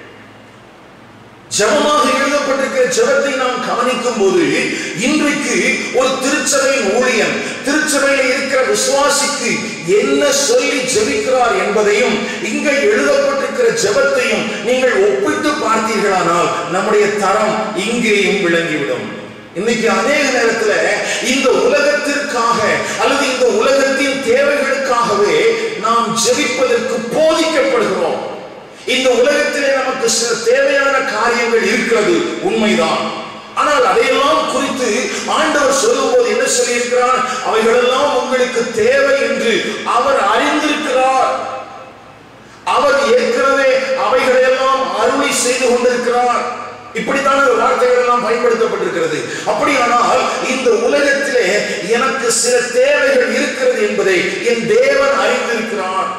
ஜபமாக எழுதப்பட்டிருக்கிற ஜபத்தை நாம் கவனிக்கும் போது இன்றைக்கு ஒரு திருச்சபையின் ஊழியன் திருச்சபையில் இருக்கிற விசுவாசிக்கு என்ன சொல்லி ஜெபிக்கிறார் என்பதையும் இங்க எழுதப்பட்டிருக்கிற ஜெபத்தையும் நீங்கள் ஒப்பிட்டு பார்த்தீர்களானால் நம்முடைய தரம் இங்கேயும் விளங்கிவிடும் இன்னைக்கு அநேக நேரத்துல இந்த உலகத்திற்காக அல்லது இந்த உலகத்தின் தேவைகளுக்காகவே நாம் ஜெபிப்பதற்கு போதிக்கப்படுகிறோம் இந்த உலகத்திலே நமக்கு சில தேவையான காரியங்கள் இருக்கிறது உண்மைதான் ஆனால் அதையெல்லாம் குறித்து ஆண்டவர் சொல்லும்போது என்ன சொல்லியிருக்கிறார் அவைகளெல்லாம் உங்களுக்கு தேவை என்று அவர் அறிந்திருக்கிறார் அவர் ஏற்கனவே அவைகளையெல்லாம் அருளி செய்து கொண்டிருக்கிறார் இப்படித்தான ஒரு வார்த்தைகள் எல்லாம் பயன்படுத்தப்பட்டிருக்கிறது அப்படியானால் இந்த உலகத்திலே எனக்கு சில தேவைகள் இருக்கிறது என்பதை என் தேவன் அறிந்திருக்கிறார்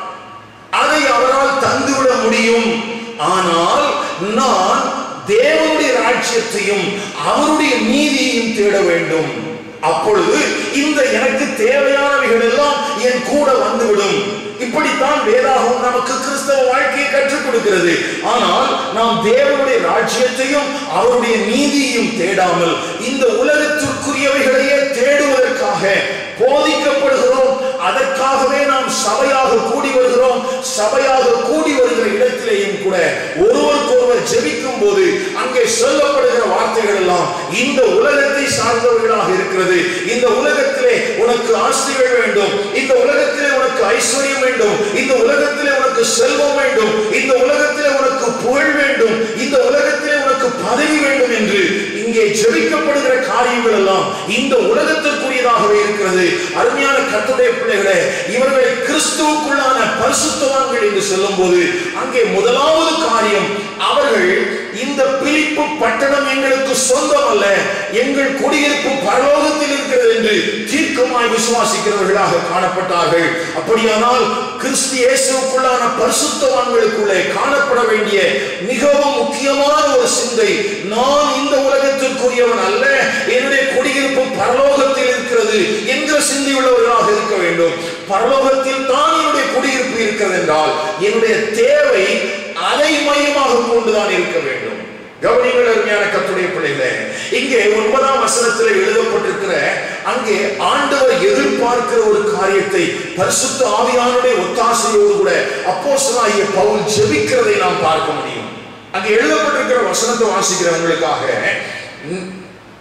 அதை அவரால் தந்துவிட முடியும் ஆனால் நான் தேவனுடைய ராஜ்யத்தையும் அவருடைய நீதியையும் தேட வேண்டும் அப்பொழுது இந்த எனக்கு தேவையானவைகள் எல்லாம் என் கூட வந்துவிடும் இப்படித்தான் வேதாகம் நமக்கு கிறிஸ்தவ வாழ்க்கையை கற்றுக் கொடுக்கிறது ஆனால் நாம் தேவனுடைய ராஜ்யத்தையும் அவருடைய நீதியையும் தேடாமல் இந்த உலகத்திற்குரியவைகளையே தேடுவதற்காக போதிக்கப்படுகிறோம் அதற்காகவே நாம் சபையாக கூடி வருகிறோம் சபையாக கூடி வருகிற இடத்திலேயும் கூட ஒருவருக்கொருவர் ஜெபிக்கும் போது அங்கே சொல்லப்படுகிற வார்த்தைகள் எல்லாம் இந்த உலகத்தை சார்ந்தவர்களாக இருக்கிறது இந்த உலகத்திலே உனக்கு ஆஸ்திகள் வேண்டும் இந்த உலகத்திலே உனக்கு ஐஸ்வர்யம் வேண்டும் இந்த உலகத்திலே உனக்கு செல்வம் வேண்டும் இந்த உலகத்திலே உனக்கு புகழ் வேண்டும் இந்த உலகத்திலே உனக்கு பதவி வேண்டும் என்று இங்கே ஜெபிக்கப்படுகிற காரியங்கள் எல்லாம் இந்த உலகத்திற்குரியதாகவே இருக்கிறது அருமையான கர்த்தருடைய பிள்ளைகளே இவர்களை கிறிஸ்துவுக்குள்ளான பரிசுத்தவான்கள் என்று சொல்லும்போது அங்கே முதலாவது காரியம் அவர்கள் இந்த பிலிப்பு பட்டணம் எங்களுக்கு சொந்தம் அல்ல எங்கள் குடியிருப்பு பரலோகத்தில் இருக்கிறது என்று தீர்க்கமாய் விசுவாசிக்கிறவர்களாக காணப்பட்டார்கள் அப்படியானால் கிறிஸ்து இயேசுக்குள்ளான பரிசுத்தவான்களுக்குள்ளே காணப்பட வேண்டிய மிகவும் முக்கியமான ஒரு சிந்தை நான் இந்த உலகத்திற்குரியவன் அல்ல என்னுடைய குடியிருப்பு பரலோகத்தில் இருக்கிறது என்ற சிந்தை உள்ளவர்களாக இருக்க வேண்டும் பரலோகத்தில் தான் என்னுடைய குடியிருப்பு இருக்கிறது என்றால் என்னுடைய தேவை அதை மையமாக கொண்டுதான் இருக்க வேண்டும் கவனிங்கள் அருமையான கத்துடைய பிள்ளைகளே இங்கே ஒன்பதாம் வசனத்தில் எழுதப்பட்டிருக்கிற அங்கே ஆண்டவர் எதிர்பார்க்கிற ஒரு காரியத்தை பரிசுத்த ஆவியானுடைய ஒத்தாசையோடு கூட அப்போஸ்தலனாகிய பவுல் ஜெபிக்கிறதை நாம் பார்க்க முடியும் அங்கே எழுதப்பட்டிருக்கிற வசனத்தை வாசிக்கிறவங்களுக்காக உம்,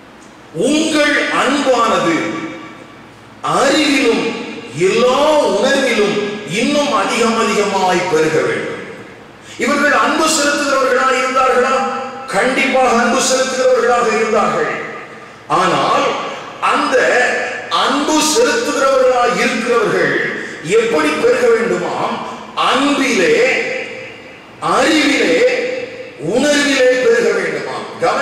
உங்கள் அன்பானது அறிவிலும் எல்லா உணர்விலும் இன்னும் அதிகம் அதிகமாய் பெருக வேண்டும் இவர்கள் அன்பு செலுத்துகிறவர்களாக இருந்தார்களா கண்டிப்பாக அன்பு செலுத்துகிறவர்களாக இருந்தார்கள் ஆனால் அந்த அன்பு செலுத்துகிறவர்களாக இருக்கிறவர்கள் எப்படி பெருக வேண்டுமாம் அன்பிலே அறிவிலே உணர்விலே பெருக வேண்டுமாம் கவனி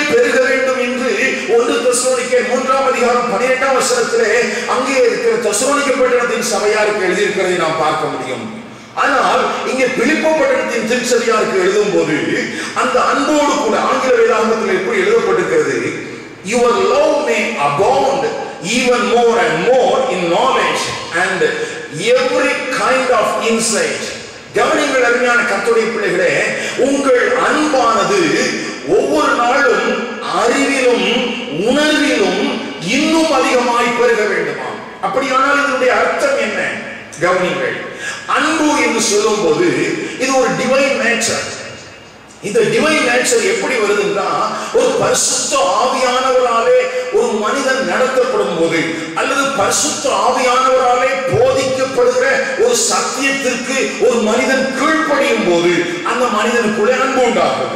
பெருக வேண்டும் என்று ஒன்று தெசலோனிக்கே மூன்றாம் அதிகாரம் பன்னிரெண்டாம் வசனத்திலே அங்கே இருக்கிற தெசலோனிக்க பட்டணத்தின் சபையாருக்கு எழுதியிருக்கிறதை நாம் பார்க்க முடியும் ஆனால் இங்கே பிலிப்போ பட்டணத்தின் திருச்சபையாருக்கு எழுதும் போது அந்த அன்போடு கூட ஆங்கில வேதாகமத்தில் எப்படி எழுதப்பட்டிருக்கிறது your love may abound even more and more in knowledge and every kind of insight கவனிங்கள் அருமையான கத்துடைய பிள்ளைகளே உங்கள் அன்பானது ஒவ்வொரு நாளும் அறிவிலும் உணர்விலும் இன்னும் அதிகமாய் பெருக வேண்டுமா அப்படியானால் இதனுடைய அர்த்தம் என்ன கவனிங்கள் அன்பு என்று சொல்லும் போது இது ஒரு டிவைன் நேச்சர் இந்த டிவைன் நேச்சர் எப்படி வருதுன்னா ஒரு பரிசுத்த ஆவியானவராலே ஒரு மனிதன் நடத்தப்படும் போது அல்லது பரிசுத்த ஆவியானவராலே போதிக்கப்படுகிற ஒரு சத்தியத்திற்கு ஒரு மனிதன் கீழ்ப்படியும் போது அந்த மனிதனுக்குள்ளே அன்பு உண்டாகிறது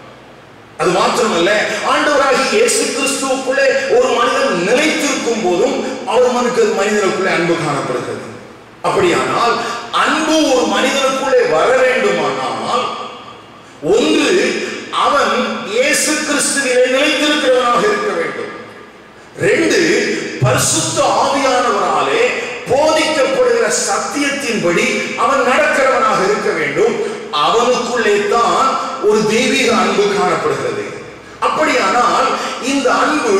அது மாத்திரமல்ல ஆண்டவராகி இயேசு கிறிஸ்துவுக்குள்ளே ஒரு மனிதன் நிலைத்திருக்கும் போதும் அவர் மனுக்கு மனிதனுக்குள்ளே அன்பு காணப்படுகிறது அப்படியானால் அன்பு ஒரு மனிதனுக்குள்ளே வர வேண்டுமானால் ஒன்று அவன் இயேசு கிறிஸ்துவிலே நிலைத்திருக்கிறவனாக இருக்க வேண்டும் ரெண்டு பரிசுத்த ஆவியானவராலே போதிக்கப்படுகிற சத்தியத்தின்படி அவன் நடக்கிறவனாக இருக்க வேண்டும் அவனுக்குள்ளே தான் ஒரு தெய்வீக அன்பு காணப்படுகிறது அப்படியானால் இந்த அன்பு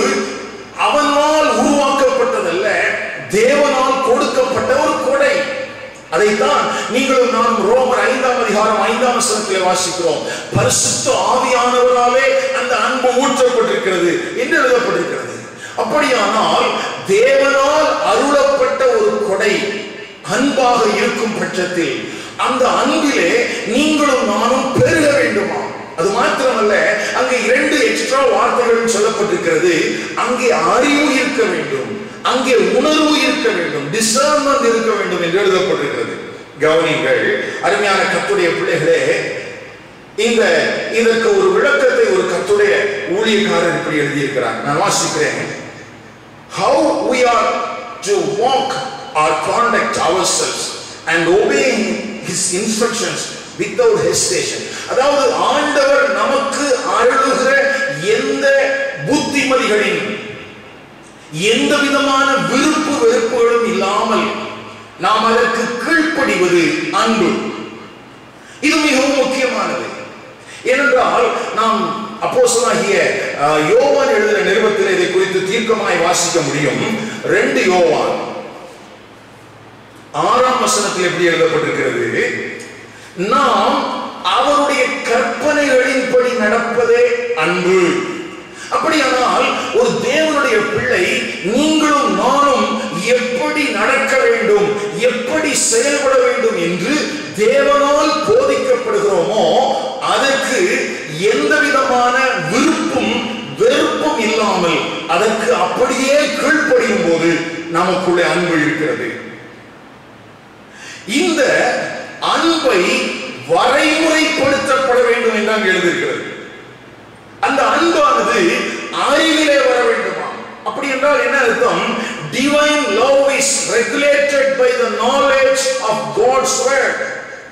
அவனால் உருவாக்கப்பட்டதல்ல தேவனால் கொடுக்கப்பட்ட ஒரு கொடை அதைத்தான் நீங்களும் நானும் ரோமர் ஐந்தாம் அதிகாரம் ஐந்தாம் வசனத்திலே வாசிக்கிறோம் பரிசுத்த ஆவியானவராலே அந்த அன்பு ஊற்றப்பட்டிருக்கிறது என்று எழுதப்பட்டிருக்கிறது அப்படியானால் தேவனால் அருளப்பட்ட ஒரு கொடை அன்பாக இருக்கும் பட்சத்தில் அந்த அன்பிலே நீங்களும் நானும் பெருக வேண்டுமா அது மாத்திரமல்ல அங்கே இரண்டு எக்ஸ்ட்ரா வார்த்தைகளும் சொல்லப்பட்டிருக்கிறது அங்கே அறிவு இருக்க வேண்டும் அங்கே உணர்வு இருக்க வேண்டும் டிசர்ன்மெண்ட் இருக்க வேண்டும் என்று எழுதப்பட்டிருக்கிறது கவனிங்கள் அருமையான கத்துடைய பிள்ளைகளே இந்த இதற்கு ஒரு விளக்கத்தை ஒரு கத்துடைய ஊழியக்காரர் இப்படி எழுதியிருக்கிறார் நான் வாசிக்கிறேன் how we are to walk or conduct ourselves and obeying his instructions without hesitation அதாவது ஆண்டவர் நமக்கு அருளுகிற எந்த புத்திமதிகளின் எந்த விதமான விருப்பு வெறுப்புகளும் இல்லாமல் நாம் அதற்கு கீழ்ப்படிவது அன்பு இது மிகவும் முக்கியமானது ஏனென்றால் நாம் அப்போஸ்தலனாகிய அஹ், யோவான் எழுதின நிருபத்தில் இதை குறித்து தீர்க்கமாய் வாசிக்க முடியும் ரெண்டு யோவான் ஆறாம் வசனத்தில் எப்படி எழுதப்பட்டிருக்கிறது நாம் அவருடைய கற்பனைகளின்படி நடப்பதே அன்பு அப்படியானால் ஒரு தேவனுடைய பிள்ளை நீங்களும் நானும் எப்படி நடக்க வேண்டும் எப்படி செயல்பட வேண்டும் என்று தேவனால் போதிக்கப்படுகிறோமோ அதற்கு எந்த விதமான விருப்பும் வெறுப்பும் இல்லாமல் அதற்கு அப்படியே கீழ்ப்படியும் போது நமக்குள்ளே அன்பு இருக்கிறது இந்த அன்பை வரைமுறைப்படுத்தப்பட வேண்டும் என்று அங்கு எழுதியிருக்கிறது அந்த அன்பானது அறிவிலே வர வேண்டுமா அப்படி என்றால் என்ன அர்த்தம் divine love is regulated by the knowledge of God's word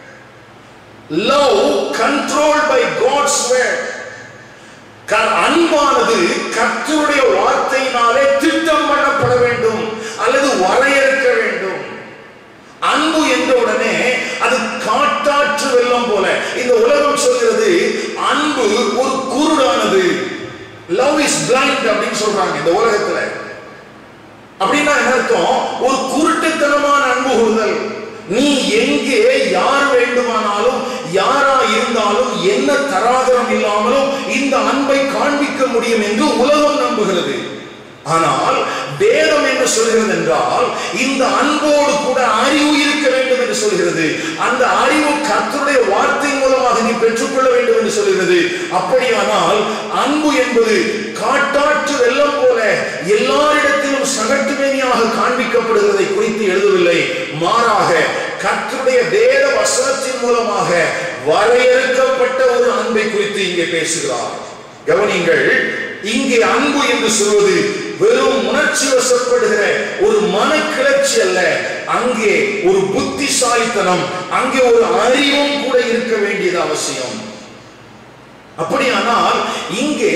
love controlled by God's word அன்பானது கர்த்தருடைய வார்த்தையினாலே திட்டம் பண்ணப்பட வேண்டும் அல்லது வரையறுக்க வேண்டும் அன்பு என்ற உடனே அது காட்டாற்று வெள்ளம் போல இந்த உலகம் சொல்கிறது அன்பு ஒரு குருடானது லவ் இஸ் பிளைண்ட் அப்படின்னு சொல்றாங்க இந்த உலகத்துல அப்படின்னா என்ன அர்த்தம் ஒரு குருட்டுத்தனமான அன்பு கூறுதல் நீ எங்கே யார் வேண்டுமானாலும் யாரா இருந்தாலும் என்ன தராதரம் இல்லாமலும் இந்த அன்பை காண்பிக்க முடியும் என்று உலகம் நம்புகிறது ஆனால் வேதம் என்ன சொல்கிறது என்றால் இந்த அன்போடு கூட அறிவு இருக்க வேண்டும் என்று சொல்கிறது அந்த அறிவு கர்த்தருடைய வார்த்தை மூலமாக நீ பெற்றுக்கொள்ள வேண்டும் என்று சொல்கிறது அப்படியானால் அன்பு என்பது காட்டாற்று வெள்ளம் போல எல்லாரிடத்திலும் சகட்டுமேனியாக காண்பிக்கப்படுகிறதை குறித்து எழுதவில்லை மாறாக கர்த்தருடைய வேத வசனத்தின் மூலமாக வரையறுக்கப்பட்ட ஒரு அன்பை குறித்து இங்கே பேசுகிறார் கவனிங்கள் இங்கே அன்பு என்று சொல்வது வெறும் உணர்ச்சி வசப்படுகிற ஒரு மனக்கிளர்ச்சி அல்ல அங்கே ஒரு புத்திசாலித்தனம் அங்கே ஒரு அறிவும் கூட இருக்க வேண்டியது அவசியம் அப்படியானால் இங்கே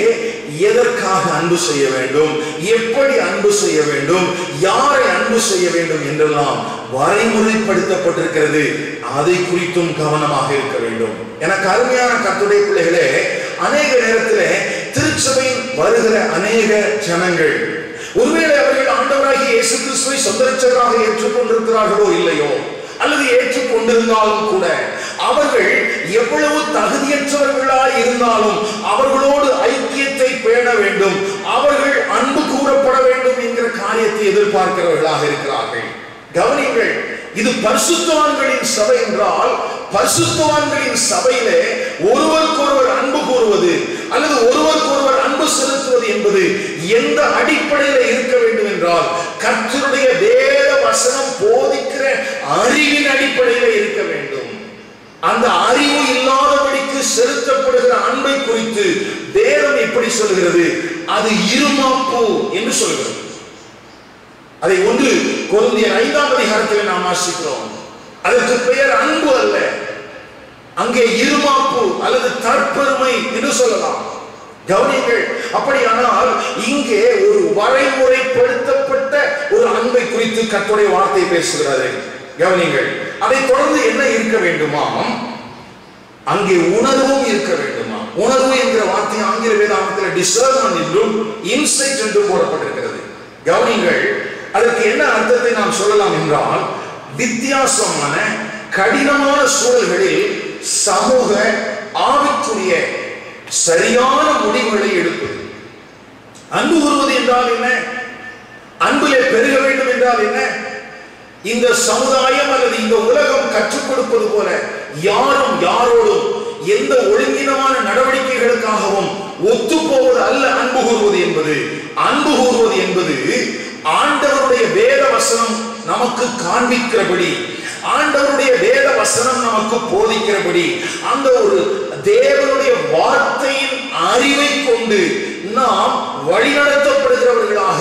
எதற்காக அன்பு செய்ய வேண்டும் எப்படி அன்பு செய்ய வேண்டும் யாரை அன்பு செய்ய வேண்டும் என்றெல்லாம் வரைமுறைப்படுத்தப்பட்டிருக்கிறது அதை குறித்தும் கவனமாக இருக்க வேண்டும் எனக்கு அருமையான கத்துடைய பிள்ளைகளே அநேக நேரத்திலே திருச்சபையின் வருகிற அநேக ஜனங்கள் ஒருவேளை அவர்கள் ஆண்டவராகிய இயேசு கிறிஸ்துவை சொந்த ரட்சகராக ஏற்றுக்கொண்டிருக்கிறார்களோ இல்லையோ அல்லது ஏற்றுக்கொண்டிருந்தாலும் கூட அவர்கள் எவ்வளவு தகுதியற்றவர்களாய் இருந்தாலும் அவர்களோடு ஐக்கியத்தை பேண வேண்டும் அவர்கள் அன்பு கூறப்பட வேண்டும் என்கிற காரியத்தை எதிர்பார்க்கிறவர்களாக இருக்கிறார்கள் கவனிங்கள் இது பரிசுத்தவான்களின் சபை என்றால் பரிசுத்தவான்களின் சபையிலே ஒருவருக்கொருவர் அன்பு கூறுவது அல்லது ஒருவருக்கொருவர் அன்பு செலுத்துவது என்பது எந்த அடிப்படையில் இருக்க வேண்டும் என்றால் கர்த்தருடைய வேத வசனம் போதிக்கிற அறிவின் அடிப்படையில் இருக்க வேண்டும் அந்த அறிவு இல்லாதபடிக்கு செலுத்தப்படுகிற அன்பை குறித்து வேதம் எப்படி சொல்கிறது அது இருமாப்பு என்று சொல்கிறது அதை ஒன்று கொருந்தியர் ஐந்தாம் அதிகாரத்தில் நாம் வாசிக்கிறோம் அதற்கு பெயர் அன்பு அல்ல அங்கே இருமாப்பு அல்லது தற்பெருமை என்று சொல்லலாம் கவனிங்கள் அப்படியானால் இங்கே ஒரு வரைமுறைப்படுத்தப்பட்ட ஒரு அன்பை குறித்து கத்துடைய வார்த்தை பேசுகிறது கவனிங்கள் அதை தொடர்ந்து என்ன இருக்க வேண்டுமாம் அங்கே உணர்வும் இருக்க வேண்டுமா உணர்வு என்கிற வார்த்தை ஆங்கில வேதாந்தத்தில் டிசர்மன் என்றும் இன்சைட் என்றும் போடப்பட்டிருக்கிறது கவனிங்கள் அதற்கு என்ன அர்த்தத்தை நாம் சொல்லலாம் என்றால் வித்தியாசமான கடினமான சூழல்களில் சமூக ஆவிக்குரிய சரியான முடிவுகளை எடுப்பது அன்பு கூறுவது என்றால் என்ன அன்பிலே பெருக வேண்டும் என்றால் என்ன இந்த சமுதாயம் அல்லது இந்த உலகம் கற்றுக் கொடுப்பது போல யாரும் யாரோடும் எந்த ஒழுங்கினமான நடவடிக்கைகளுக்காகவும் ஒத்து போவது அல்ல அன்பு கூறுவது என்பது அன்பு கூறுவது என்பது ஆண்டவருடைய வேத வசனம் நமக்கு காண்பிக்கிறபடி ஆண்டவருடைய வேத வசனம் நமக்கு போதிக்கிறபடி அந்த ஒரு தேவனுடைய வார்த்தையின் அறிவை கொண்டு நாம் வழிநடத்தப்படுகிறவர்களாக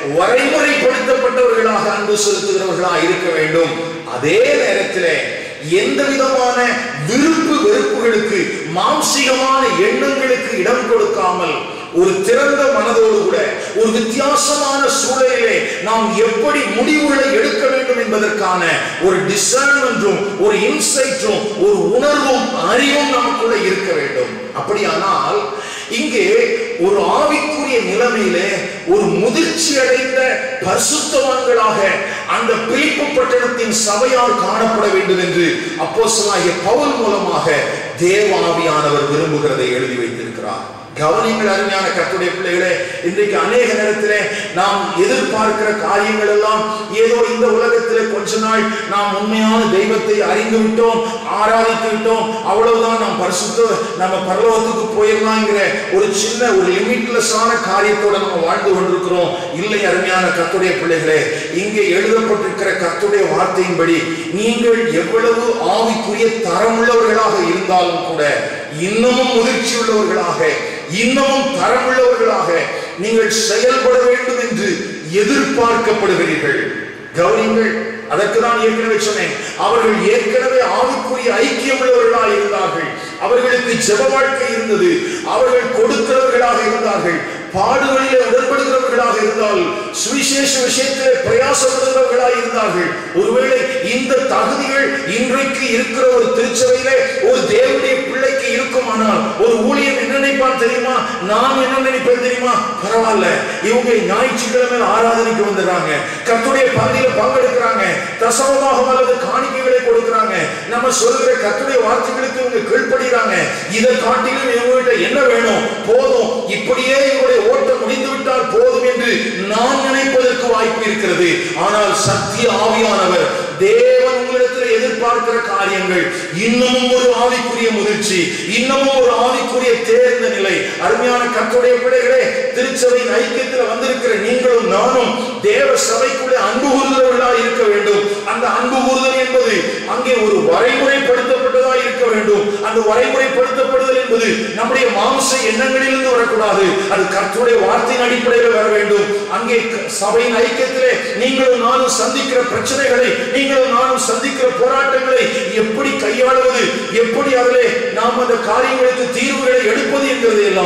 வரைமுறைப்படுத்தப்பட்டவர்களாக அன்பு செலுத்துகிறவர்களாக இருக்க வேண்டும் அதே நேரத்தில் எந்த விதமான விருப்பு வெறுப்புகளுக்கு மாம்சிகமான எண்ணங்களுக்கு இடம் கொடுக்காமல் ஒரு திறந்த மனதோடு கூட ஒரு வித்தியாசமான சூழலிலே நாம் எப்படி முடிவுகளை எடுக்க வேண்டும் என்பதற்கான ஒரு டிசர்ன்மெண்ட்டும் ஒரு இன்சைட்டும் ஒரு உணர்வும் அறிவும் நமக்குள்ள இருக்க வேண்டும் அப்படியானால் இங்கே ஒரு ஆவிக்குரிய நிலைமையிலே ஒரு முதிர்ச்சி அடைந்த பரிசுத்தவான்களாக அந்த பிலிப்பு பட்டணத்தின் சபையால் காணப்பட வேண்டும் என்று அப்போஸ்தலனாகிய பவுல் மூலமாக தேவாவியானவர் விரும்புகிறதை எழுதி வைத்திருக்கிறார் கவனிங்கள் அருமையான கத்துடைய பிள்ளைகளே இன்றைக்கு அநேக நேரத்திலே நாம் எதிர்பார்க்கிற காரியங்கள் எல்லாம் ஏதோ இந்த உலகத்திலே கொஞ்ச நாள் நாம் உண்மையான தெய்வத்தை அறிந்து விட்டோம் ஆராதித்து விட்டோம் அவ்வளவுதான் நாம் பரிசுத்த நம்ம பரலோகத்துக்கு போயிடலாங்கிற ஒரு சின்ன ஒரு லிமிட்லெஸ்ஸான காரியத்தோட நம்ம வாழ்ந்து கொண்டிருக்கிறோம் இல்லை அருமையான கத்துடைய பிள்ளைகளே இங்கே எழுதப்பட்டிருக்கிற கத்துடைய வார்த்தையின்படி நீங்கள் எவ்வளவு ஆவிக்குரிய தரமுள்ளவர்களாக இருந்தாலும் கூட இன்னமும் முதிர்ச்சி உள்ளவர்களாக இன்னமும் தரமுள்ளவர்களாக நீங்கள் செயல்பட வேண்டும் என்று எதிர்பார்க்கப்படுகிறீர்கள் கவனிங்கள் அதற்கு நான் ஏற்கனவே சொன்னேன் அவர்கள் ஏற்கனவே ஆவிக்குரிய ஐக்கியம் உள்ளவர்களாக இருந்தார்கள் அவர்களுக்கு ஜெப வாழ்க்கை இருந்தது அவர்கள் கொடுக்கிறவர்களாக இருந்தார்கள் பாடுகளிலே உடன்படுகிறவர்களாக இருந்தால் சுவிசேஷ விஷயத்திலே பிரயாசப்படுகிறவர்களாக இருந்தார்கள் ஒருவேளை இந்த தகுதிகள் இன்றைக்கு இருக்கிற ஒரு திருச்சபையிலே ஒரு தேவனுடைய பிள்ளைக்கு இருக்குமானால் ஒரு ஊழியன் என்ன நினைப்பான் தெரியுமா நான் என்ன நினைப்பேன் தெரியுமா பரவாயில்ல இவங்க ஞாயிற்றுக்கிழமை ஆராதனைக்கு வந்துடுறாங்க கத்துடைய பந்தியில பங்கெடுக்கிறாங்க தசமமாக அல்லது காணிக்கைகளை கொடுக்கிறாங்க நம்ம சொல்கிற கத்துடைய வார்த்தைகளுக்கு இவங்க கீழ்ப்படுகிறாங்க இதை காட்டிலும் இவங்ககிட்ட என்ன வேணும் போதும் இப்படியே இவங்களுடைய ஓட்டம் முடிந்து விட்டால் போதும் என்று நான் நினைப்பதற்கு வாய்ப்பு இருக்கிறது ஆனால் சத்திய ஆவியானவர் தேவன் உங்களிடத்தில் எதிர்பார்க்கிற காரியங்கள் இன்னமும் ஒரு ஆவிக்குரிய முதிர்ச்சி இன்னமும் ஒரு ஆவிக்குரிய தேர்ந்த நிலை அருமையான கத்துடைய பிள்ளைகளே திருச்சபையின் ஐக்கியத்தில் வந்திருக்கிற நீங்களும் நானும் தேவ சபைக்குள்ளே அன்பு கூறுகிறவர்களாக இருக்க வேண்டும் அந்த அன்பு கூறுதல் என்பது அங்கே ஒரு வரைமுறைப்படுத்தப்பட்டதாக இருக்க வேண்டும் அந்த வரைமுறைப்படுத்தப்படுதல் என்பது நம்முடைய மாம்ச எண்ணங்களிலிருந்து வரக்கூடாது அது கர்த்தருடைய வார்த்தையின் அடிப்படையில் வர வேண்டும் அங்கே க- சபையின் ஐக்கியத்திலே நீங்களும் நானும் சந்திக்கிற பிரச்சனைகளை நீங்களும் நானும் சந்திக்கிற போராட்டங்களை எப்படி கையாளுவது எப்படி அதிலே நாம் அந்த காரியங்களுக்கு தீர்வுகளை எடுப்பது என்கிறது எல்லாம்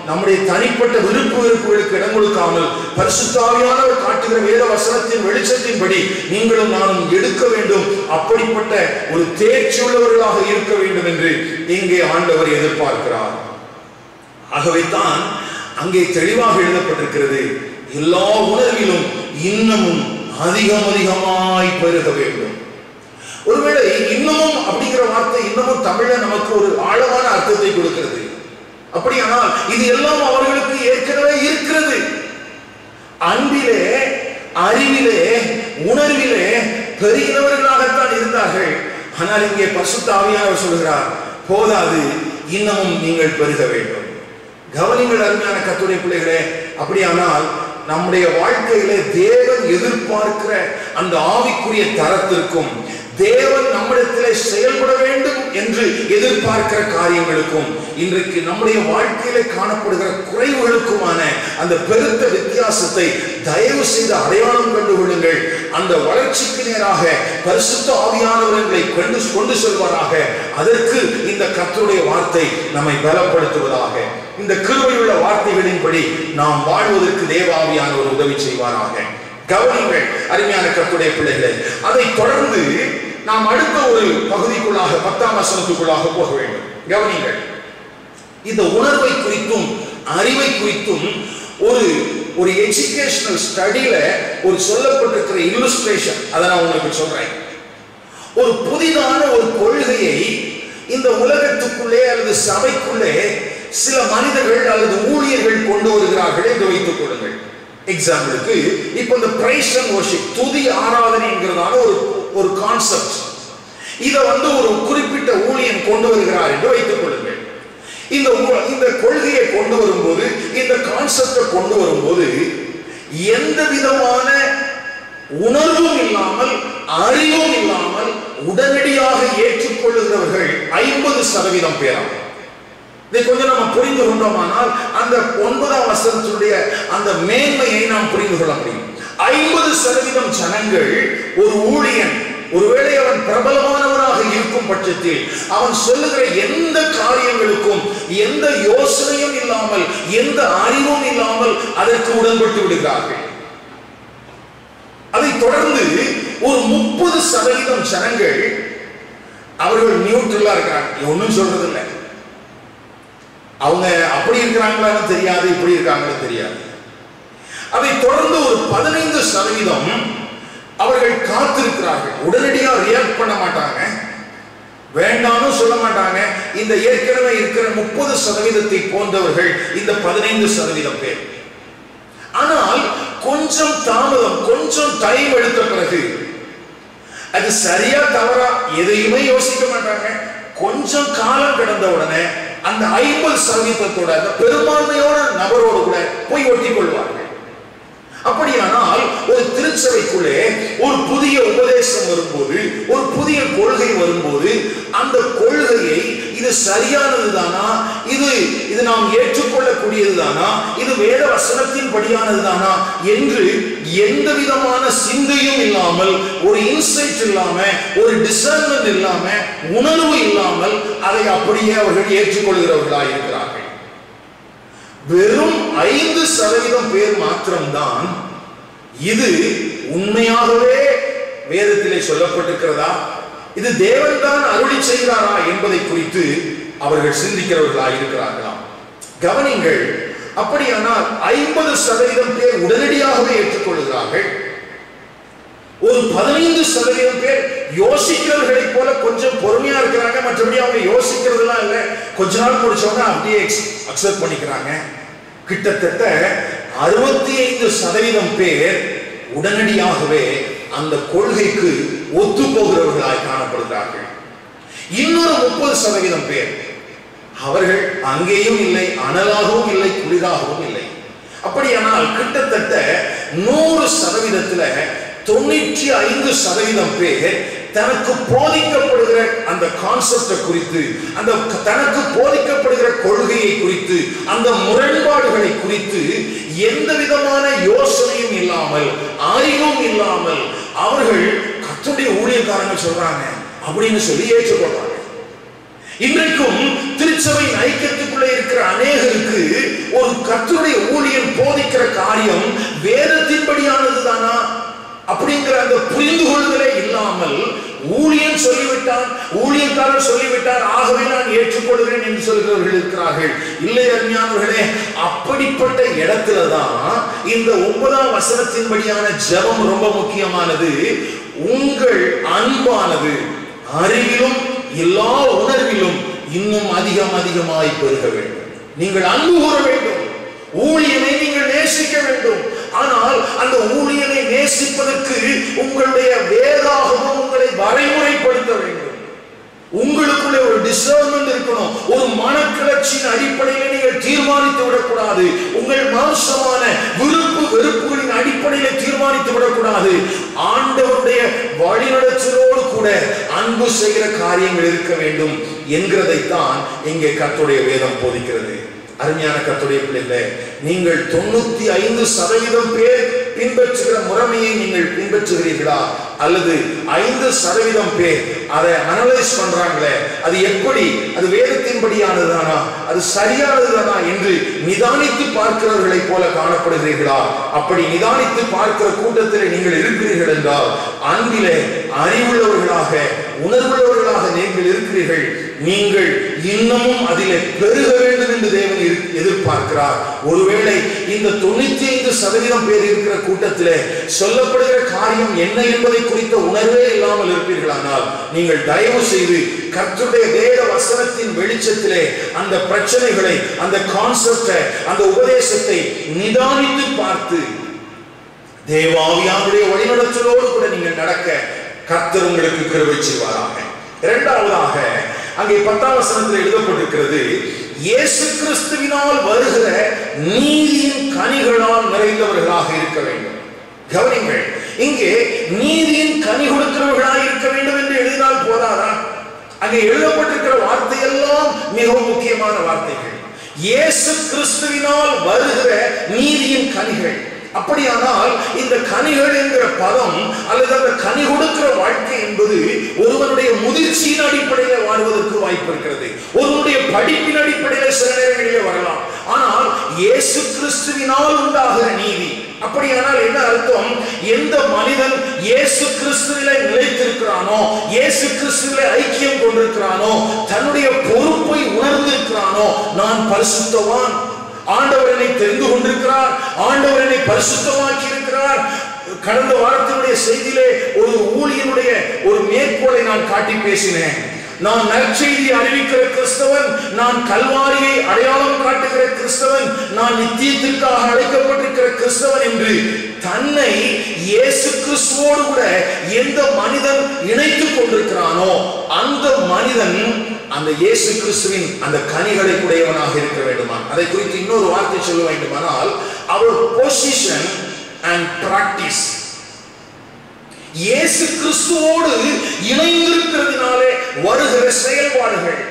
நம்முடைய தனிப்பட்ட விருப்பு வெறுப்புகளுக்கு இடம் கொடுக்காமல் பரிசுத்தாவியானவர் காட்டுகிற வேத வசனத்தின் வெளிச்சத்தின்படி நீங்களும் நானும் எடுக்க வேண்டும் அப்படிப்பட்ட ஒரு தேர்ச்சி உள்ளவர்களாக இருக்க வேண்டும் என்று இங்கே ஆண்டவர் எதிர்பார்க்கிறார் ஆகவே தான் அங்கே தெளிவாக எழுதப்பட்டிருக்கிறது எல்லா உணர்விலும் இன்னமும் அதிகம் அதிகமாய் பெருக வேண்டும் ஒருவேளை இன்னமும் அப்படிங்கிற வார்த்தை இன்னமும் தமிழ்ல நமக்கு ஒரு ஆழமான அர்த்தத்தை கொடுக்கிறது அப்படியானால் இது எல்லாம் அவர்களுக்கு ஏற்கனவே இருக்கிறது அன்பிலே அறிவிலே உணர்விலே பெருகினவர்களாகத்தான் இருந்தார்கள் ஆனால் இங்கே பரிசுத்த ஆவியானவர் சொல்கிறார் போதாது இன்னமும் நீங்கள் பெருக வேண்டும் கவனிங்கள் அருமையான கத்துடைய பிள்ளைகளே அப்படியானால் நம்முடைய வாழ்க்கையிலே தேவன் எதிர்பார்க்கிற அந்த ஆவிக்குரிய தரத்திற்கும் தேவன் நம்மிடத்திலே செயல்பட வேண்டும் என்று எதிர்பார்க்கிற காரியங்களுக்கும் இன்றைக்கு நம்முடைய வாழ்க்கையிலே காணப்படுகிற குறைவுகளுக்குமான அந்த பெருத்த வித்தியாசத்தை தயவு செய்து அடையாளம் கண்டு கொள்ளுங்கள் அந்த வளர்ச்சிக்கு நேராக பரிசுத்த ஆவியானவர்களை கொண்டு கொண்டு செல்வாராக அதற்கு இந்த கர்த்தருடைய வார்த்தை நம்மை பலப்படுத்துவதாக இந்த கிருபையுள்ள வார்த்தைகளின்படி நாம் வாழ்வதற்கு தேவாவியானவர் உதவி செய்வாராக கவனிங்கள் அருமையான கர்த்தருடைய பிள்ளைகளை அதை தொடர்ந்து நாம் அடுத்த ஒரு பகுதிக்குள்ளாக பத்தாம் வசனத்துக்குள்ளாக போக வேண்டும் கவனிங்கள் இந்த உணர்வை குறித்தும் அறிவை குறித்தும் ஒரு ஒரு எஜுகேஷனல் ஸ்டடியில ஒரு சொல்லப்பட்டிருக்கிற இல்லுஸ்ட்ரேஷன் அதை நான் உங்களுக்கு சொல்றேன் ஒரு புதிதான ஒரு கொள்கையை இந்த உலகத்துக்குள்ளே அல்லது சபைக்குள்ளே சில மனிதர்கள் அல்லது ஊழியர்கள் கொண்டு வருகிறார்கள் என்று வைத்துக் கொள்ளுங்கள் எக்ஸாம்பிளுக்கு இப்போ இந்த பிரைஸ் அண்ட் worship துதி ஆராதனைங்கிறதான ஒரு ஒரு கான்செப்ட் இதை வந்து ஒரு குறிப்பிட்ட ஊழியன் கொண்டு வருகிறார் என்று வைத்துக் கொள்ளுங்கள் இந்த ஊ- இந்த கொள்கையை கொண்டு வரும்போது இந்த கான்செப்டை கொண்டு வரும்போது எந்த விதமான உணர்வும் இல்லாமல் அறிவும் இல்லாமல் உடனடியாக ஏற்றுக்கொள்ளுகிறவர்கள் ஐம்பது சதவீதம் பேராகும் இதை கொஞ்சம் நம்ம புரிந்து கொண்டோமானால் அந்த ஒன்பதாம் வசனத்தினுடைய அந்த மேன்மையை நாம் புரிந்து கொள்ள முடியும் ஐம்பது சதவீதம் ஜனங்கள் ஒரு ஊழியன் ஒருவேளை அவன் பிரபலமானவனாக இருக்கும் பட்சத்தில் அவன் சொல்லுகிற எந்த காரியங்களுக்கும் எந்த யோசனையும் இல்லாமல் எந்த அறிவும் இல்லாமல் அதற்கு உடன்பட்டு விடுகிறார்கள் அதை தொடர்ந்து ஒரு முப்பது சதவீதம் ஜனங்கள் அவர்கள் நியூட்ரலா இருக்கிறாங்க ஒன்றும் சொல்றது இல்லை அவங்க அப்படி இருக்கிறாங்களான்னு தெரியாது இப்படி இருக்காங்கன்னு தெரியாது அதை தொடர்ந்து ஒரு பதினைந்து சதவீதம் அவர்கள் காத்திருக்கிறார்கள் உடனடியா ரியாக்ட் பண்ண மாட்டாங்க வேண்டாம்னு சொல்ல மாட்டாங்க இந்த ஏற்கனவே இருக்கிற முப்பது சதவீதத்தை போன்றவர்கள் இந்த பதினைந்து சதவீதம் பேர் ஆனால் கொஞ்சம் தாமதம் கொஞ்சம் டைம் எடுத்த பிறகு அது சரியா தவறா எதையுமே யோசிக்க மாட்டாங்க கொஞ்சம் காலம் கடந்த உடனே அந்த ஐம்பது சதவீதத்தோட அந்த பெரும்பான்மையோட நபரோடு கூட போய் ஒட்டி கொள்வார்கள் அப்படியானால் ஒரு திருச்சபைக்குள்ளே ஒரு புதிய உபதேசம் வரும்போது ஒரு புதிய கொள்கை வரும்போது அந்த கொள்கையை இது சரியானதுதானா இது இது நாம் ஏற்றுக்கொள்ளக்கூடியதுதானா இது வேத வசனத்தின் படியானதுதானா என்று எந்த விதமான சிந்தையும் இல்லாமல் ஒரு இன்சைட் இல்லாம ஒரு டிசர்மெண்ட் இல்லாம உணர்வு இல்லாமல் அதை அப்படியே அவர்கள் ஏற்றுக்கொள்கிறவர்களாக இருக்கிறார்கள் வெறும் ஐந்து சதவீதம் பேர் மாத்திரம்தான் இது உண்மையாகவே வேதத்திலே சொல்லப்பட்டிருக்கிறதா இது தேவன் தான் அருளி செய்கிறாரா என்பதை குறித்து அவர்கள் சிந்திக்கிறவர்களாக இருக்கிறார்களாம் கவனிங்கள் அப்படியானால் ஐம்பது சதவீதம் பேர் உடனடியாகவே ஏற்றுக்கொள்கிறார்கள் ஒரு பதினைந்து சதவீதம் பேர் யோசிக்கிறவர்களை போல கொஞ்சம் பொறுமையா இருக்கிறாங்க மற்றபடி அவங்க யோசிக்கிறதுலாம் இல்லை கொஞ்ச நாள் முடிச்சவங்க அப்படியே அக்செப்ட் பண்ணிக்கிறாங்க கிட்டத்தட்ட அறுபத்தி ஐந்து சதவீதம் பேர் உடனடியாகவே அந்த கொள்கைக்கு ஒத்து போகிறவர்களாய் காணப்படுகிறார்கள் இன்னொரு முப்பது சதவீதம் பேர் அவர்கள் அங்கேயும் இல்லை அனலாகவும் இல்லை குளிராகவும் இல்லை அப்படியானால் கிட்டத்தட்ட நூறு சதவீதத்துல தொண்ணூற்றி ஐந்து சதவீதம் பேர் தனக்கு போதிக்கப்படுகிற அந்த கான்செப்டை குறித்து அந்த க- தனக்கு போதிக்கப்படுகிற கொள்கையை குறித்து அந்த முரண்பாடுகளை குறித்து எந்த விதமான யோசனையும் இல்லாமல் அறிவும் இல்லாமல் அவர்கள் கத்துடைய ஊழியக்காரங்க சொல்றாங்க அப்படின்னு சொல்லி ஏற்றுக்கொள்றாங்க இன்றைக்கும் திருச்சபையின் ஐக்கியத்துக்குள்ளே இருக்கிற அநேகருக்கு ஒரு கர்த்தருடைய ஊழியன் போதிக்கிற காரியம் வேதத்தின்படியானது தானா அப்படிங்கிற அந்த புரிந்து கொள்ளுதலே இல்லாமல் ஊழியன் சொல்லிவிட்டான் ஊழியக்காரர் சொல்லிவிட்டார் ஆகவே நான் ஏற்றுக்கொள்கிறேன் என்று சொல்கிறவர்கள் இருக்கிறார்கள் இல்லை அருமையானவர்களே அப்படிப்பட்ட இடத்துல தான் இந்த ஒன்பதாம் வசனத்தின்படியான ஜெபம் ரொம்ப முக்கியமானது உங்கள் அன்பானது அறிவிலும் எல்லா உணர்விலும் இன்னும் அதிகம் அதிகமாய் பெருக வேண்டும் நீங்கள் அன்பு கூற வேண்டும் ஊழியனை நீங்கள் நேசிக்க வேண்டும் ஆனால் அந்த ஊழியனை நேசிப்பதற்கு உங்களுடைய வேதாகமும் உங்களை வரைமுறைப்படுத்த வேண்டும் உங்களுக்குள்ளே ஒரு டிசர்மெண்ட் இருக்கணும் ஒரு மனக்கிளர்ச்சியின் அடிப்படையில் நீங்கள் தீர்மானித்து விடக்கூடாது உங்கள் மாம்சமான விருப்பு வெறுப்புகளின் அடிப்படையில் தீர்மானித்து விடக்கூடாது ஆண்டவருடைய வழிநடத்தலோடு கூட அன்பு செய்கிற காரியங்கள் இருக்க வேண்டும் என்கிறதைத்தான் இங்கே கர்த்தருடைய வேதம் போதிக்கிறது அருமையான கர்த்தருடைய பிள்ளைகளே நீங்கள் தொண்ணூத்தி ஐந்து சதவீதம் பேர் பின்பற்றுகிற முறைமையை நீங்கள் பின்பற்றுகிறீர்களா அல்லது ஐந்து சதவீதம் பேர் அதை அனலைஸ் பண்றாங்களே அது எப்படி அது வேதத்தின்படியானதுதானா அது சரியானதுதானா என்று நிதானித்து பார்க்கிறவர்களைப் போல காணப்படுகிறீர்களா அப்படி நிதானித்து பார்க்கிற கூட்டத்தில் நீங்கள் இருக்கிறீர்கள் என்றால் அன்பிலே அறிவுள்ளவர்களாக உணர்வுள்ளவர்களாக நீங்கள் இருக்கிறீர்கள் நீங்கள் இன்னமும் அதிலே பெருக வேண்டும் என்று தேவன் இரு- எதிர்பார்க்கிறார் ஒருவேளை இந்த தொண்ணூத்தி ஐந்து சதவீதம் பேர் இருக்கிற கூட்டத்திலே சொல்லப்படுகிற காரியம் என்ன என்பதை குறித்த உணர்வே இல்லாமல் இருப்பீர்களானால் நீங்கள் தயவு செய்து கர்த்தருடைய வேத வசனத்தின் வெளிச்சத்திலே அந்த பிரச்சனைகளை அந்த கான்செப்டை அந்த உபதேசத்தை நிதானித்து பார்த்து தேவாவியானுடைய வழிநடத்தலோடு கூட நீங்கள் நடக்க கர்த்தர் உங்களுக்கு கிருபை செய்வாராக இரண்டாவதாக அங்கே பத்தாம் வசனத்தில் எழுதப்பட்டிருக்கிறது இயேசு கிறிஸ்துவினால் வருகிற நீதியின் கனிகளால் நிறைந்தவர்களாக இருக்க வேண்டும் கவனிங்கள் இங்கே நீதியின் கனி கொடுக்கிறவர்களாக இருக்க வேண்டும் என்று எழுதினால் போதாதா அங்கே எழுதப்பட்டிருக்கிற வார்த்தையெல்லாம் மிகவும் முக்கியமான வார்த்தைகள் இயேசு கிறிஸ்துவினால் வருகிற நீதியின் கனிகள் அப்படியானால் இந்த கனிகள் என்கிற பதம் அல்லது அந்த கனி கொடுக்கிற வாழ்க்கை என்பது ஒருவனுடைய முதிர்ச்சியின் அடிப்படையில் வாழ்வதற்கு வாய்ப்பு இருக்கிறது ஒருவனுடைய படிப்பின் அடிப்படையில் சில நேரங்களிலே வரலாம் ஆனால் இயேசு கிறிஸ்துவினால் உண்டாகிற நீதி அப்படியானால் என்ன அர்த்தம் எந்த மனிதன் இயேசு கிறிஸ்துவிலே நிலைத்திருக்கிறானோ இயேசு கிறிஸ்துவிலே ஐக்கியம் கொண்டிருக்கிறானோ தன்னுடைய பொறுப்பை உணர்ந்திருக்கிறானோ நான் பரிசுத்தவான் ஆண்டவர் என்னை தெரிந்து கொண்டிருக்கிறார் ஆண்டவர் என்னை பரிசுத்தமாக்கி இருக்கிறார் கடந்த வாரத்தினுடைய செய்தியிலே ஒரு ஊழியனுடைய ஒரு மேற்கோளை நான் காட்டி பேசினேன் நான் நற்செய்தி அறிவிக்கிற கிறிஸ்தவன் நான் கல்வாரியை அடையாளம் காட்டுகிற கிறிஸ்தவன் நான் நித்தியத்திற்காக அழைக்கப்பட்டிருக்கிற கிறிஸ்தவன் என்று தன்னை இயேசு கிறிஸ்துவோடு கூட எந்த மனிதன் இணைத்துக் கொண்டிருக்கிறானோ அந்த மனிதன் அந்த இயேசு கிறிஸ்துவின் அந்த கனிகளை உடையவனாக இருக்க வேண்டுமா அதை குறித்து இன்னொரு வார்த்தை சொல்ல வேண்டுமானால் அவர் பொசிஷன் அண்ட் பிராக்டிஸ் இயேசு கிறிஸ்துவோடு இணைந்திருக்கிறதுனாலே வருகிற செயல்பாடுகள்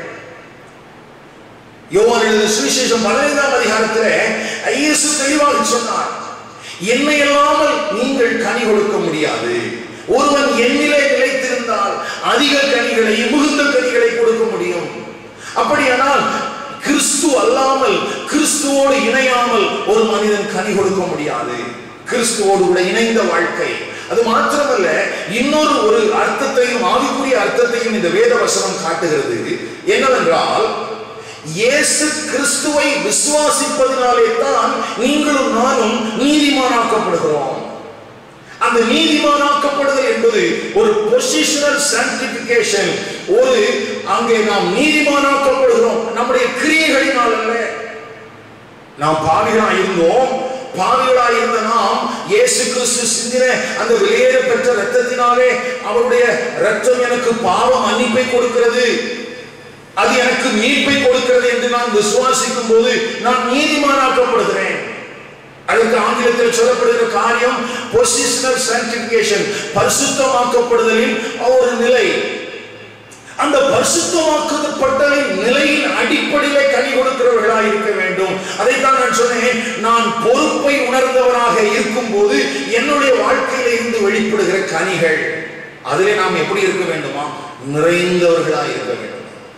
யோவான் எழுதிய சுவிசேஷம் பதினைந்தாம் அதிகாரத்திலே இயேசு தெளிவாக சொன்னார் என்னை இல்லாமல் நீங்கள் கனி கொடுக்க முடியாது ஒருவன் என்னிலே நிலைத்திருந்தால் அதிக கனிகளை மிகுந்த கனிகளை கொடுக்க முடியும் அப்படியானால் கிறிஸ்து அல்லாமல் கிறிஸ்துவோடு இணையாமல் ஒரு மனிதன் கனி கொடுக்க முடியாது கிறிஸ்துவோடு கூட இணைந்த வாழ்க்கை அது மாத்திரமல்ல இன்னொரு ஒரு அர்த்தத்தையும் ஆவிக்குரிய அர்த்தத்தையும் இந்த வேத வசனம் காட்டுகிறது என்னவென்றால் இயேசு கிறிஸ்துவை விசுவாசிப்பதினாலே தான் நீங்களும் நானும் நீதிமானாக்கப்படுகிறோம் அந்த நீதிமானாக்கப்படுதல் என்பது ஒரு பொசிஷனல் சான்டிபிகேஷன் ஒரு அங்கே நாம் நீதிமானாக்கப்படுகிறோம் நம்முடைய கிரியைகளினால் அல்ல நாம் பாவிகளா இருந்தோம் பாவிகளா இருந்த நாம் இயேசு கிறிஸ்து சிந்தின அந்த வெளியேற பெற்ற ரத்தத்தினாலே அவருடைய ரத்தம் எனக்கு பாவ மன்னிப்பை கொடுக்கிறது அது எனக்கு மீட்பை கொடுக்கிறது என்று நான் விசுவாசிக்கும் போது நான் நீதிமானாக்கப்படுகிறேன் அதற்கு ஆங்கிலத்தில் சொல்லப்படுகிற காரியம் பொசிஷனல் சான்டிபிகேஷன் பரிசுத்தமாக்கப்படுதலின் ஒரு நிலை அந்த பரிசுத்தமாக்கப்பட்டலின் நிலையின் அடிப்படையிலே கனி கொடுக்கிறவர்களாக இருக்க வேண்டும் அதைத்தான் நான் சொன்னேன் நான் பொறுப்பை உணர்ந்தவராக இருக்கும் போது என்னுடைய வாழ்க்கையில இருந்து வெளிப்படுகிற கனிகள் அதிலே நாம் எப்படி இருக்க வேண்டுமா நிறைந்தவர்களாக இருக்க வேண்டும்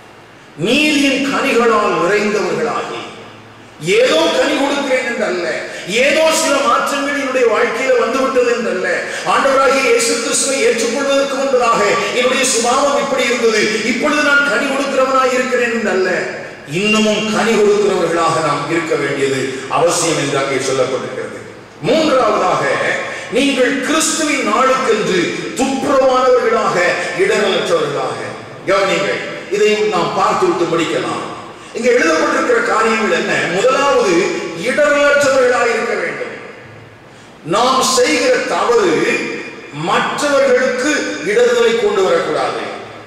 நீதியின் கனிகளால் நிறைந்தவர்களாகி ஏதோ கனி கொடுக்கிறேன் என்றல்ல ஏதோ சில மாற்றங்கள் என்னுடைய வாழ்க்கையில வந்துவிட்டது என்றல்ல ஆண்டவராகிய இயேசு கிறிஸ்துவை ஏற்றுக்கொள்வதற்கு முன்பதாக என்னுடைய சுபாவம் இப்படி இருந்தது இப்பொழுது நான் கனி கொடுக்கிறவனாய் இருக்கிறேன் என்றல்ல இன்னமும் கனி கொடுக்கிறவர்களாக நாம் இருக்க வேண்டியது அவசியம் என்று அங்கே சொல்லப்பட்டிருக்கிறது மூன்றாவதாக நீங்கள் கிறிஸ்துவின் நாளுக்கென்று துப்புரவானவர்களாக இடரலற்றவர்களாக கவனிங்கள் இதையும் நாம் பார்த்து விட்டு முடிக்கலாம் இங்க எழுதப்பட்டிருக்கிற காரியங்கள் என்ன முதலாவது இடரலற்றவர்களாக இருக்க வேண்டும் நாம் செய்கிற தவறு மற்றவர்களுக்கு இடர்களை கொண்டு வரக்கூடாது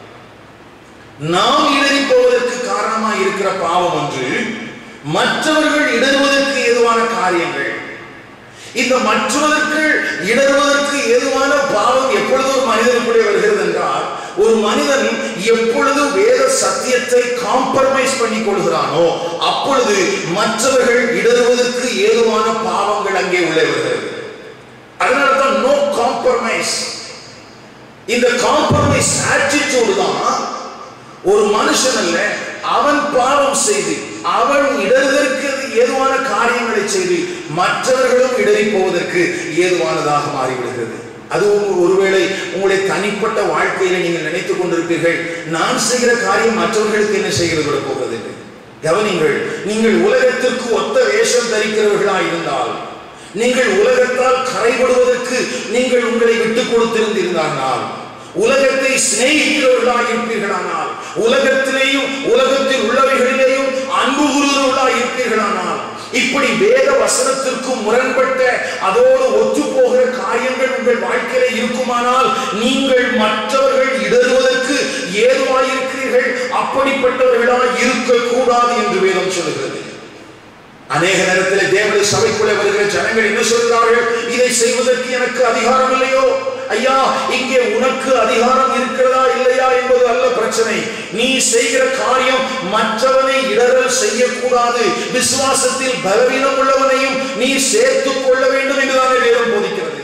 நாம் இடறி போவதற்கு காரணமாக இருக்கிற பாவம் ஒன்று மற்றவர்கள் இடறுவதற்கு ஏதுவான காரியங்கள் இந்த மற்றவருக்கு இடறுவதற்கு ஏதுவான பாவம் எப்பொழுது ஒரு மனிதனுக்குள்ளே வருகிறது என்றால் ஒரு மனிதன் எப்பொழுது வேத சத்தியத்தை காம்ப்ரமைஸ் பண்ணி கொள்கிறானோ அப்பொழுது மற்றவர்கள் இடறுவதற்கு ஏதுவான பாவங்கள் அங்கே உள்ளே வருகிறது அதனால தான் நோ காம்ப்ரமைஸ் இந்த காம்ப்ரமைஸ் ஆட்டிடியூடு தான் ஒரு மனுஷன் அல்ல அவன் பாவம் செய்து அவன் இடறுவதற்கு ஏதுவான காரியங்களை செய்து மற்றவர்களும் இடறி போவதற்கு ஏதுவானதாக மாறிவிடுகிறது அது உங்க- ஒருவேளை உங்களுடைய தனிப்பட்ட வாழ்க்கையில நீங்கள் நினைத்துக் கொண்டிருப்பீர்கள் நான் செய்கிற காரியம் மற்றவர்களுக்கு என்ன செய்கிறது விட போகிறது என்று. கவனிங்கள் நீங்கள் உலகத்திற்கு ஒத்த வேஷம் தரிக்கிறவர்களாய் இருந்தால் நீங்கள் உலகத்தால் கரைபடுவதற்கு நீங்கள் உங்களை விட்டுக் கொடுத்திருந்திருந்தால் உலகத்தை சிநேகிக்கிறவர்களாய் இருப்பீர்களானால் உலகத்திலேயும் உலகத்தில் உள்ளவைகளிலேயும் அன்பு கூறுகிறவர்களாய் இருப்பீர்களானால் இப்படி வேத வசனத்திற்கு முரண்பட்ட அதோடு ஒத்து போகிற காரியங்கள் உங்கள் வாழ்க்கையில இருக்குமானால் நீங்கள் மற்றவர்கள் இடறுவதற்கு ஏதுவாயிருக்கிறீர்கள் அப்படிப்பட்டவர்களாய் இருக்கக்கூடாது என்று வேதம் சொல்கிறது அநேக நேரத்தில் தேவனுடைய சபைக்குள்ளே வருகிற ஜனங்கள் என்ன சொல்கிறார்கள் இதை செய்வதற்கு எனக்கு அதிகாரம் இல்லையோ ஐயா இங்கே உனக்கு அதிகாரம் இருக்கிறதா இல்லையா என்பது அல்ல பிரச்சனை நீ செய்கிற காரியம் மற்றவனை இடரல் செய்யக்கூடாது விசுவாசத்தில் பலவீனம் உள்ளவனையும் நீ சேர்த்துக் கொள்ள வேண்டும் என்றுதானே வேதம் போதிக்கிறது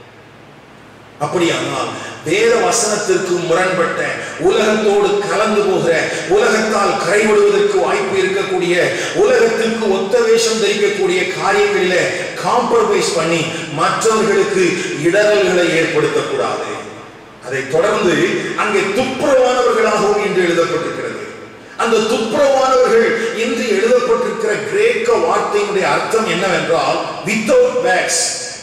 அப்படியானால் வேத வசனத்திற்கு முரண்பட்ட உலகத்தோடு கலந்து போகிற உலகத்தால் கரைவிடுவதற்கு வாய்ப்பு இருக்கக்கூடிய உலகத்திற்கு ஒத்த வேஷம் தரிக்கக்கூடிய காரியங்களில காம்ப்ரமைஸ் பண்ணி மற்றவர்களுக்கு இடரல்களை ஏற்படுத்தக்கூடாது அதை தொடர்ந்து அங்கே துப்புரவானவர்களாகவும் என்று எழுதப்பட்டிருக்கிறது அந்த துப்புரவானவர்கள் என்று எழுதப்பட்டிருக்கிற கிரேக்க வார்த்தையினுடைய அர்த்தம் என்னவென்றால் வித்தவுட் பேக்ஸ்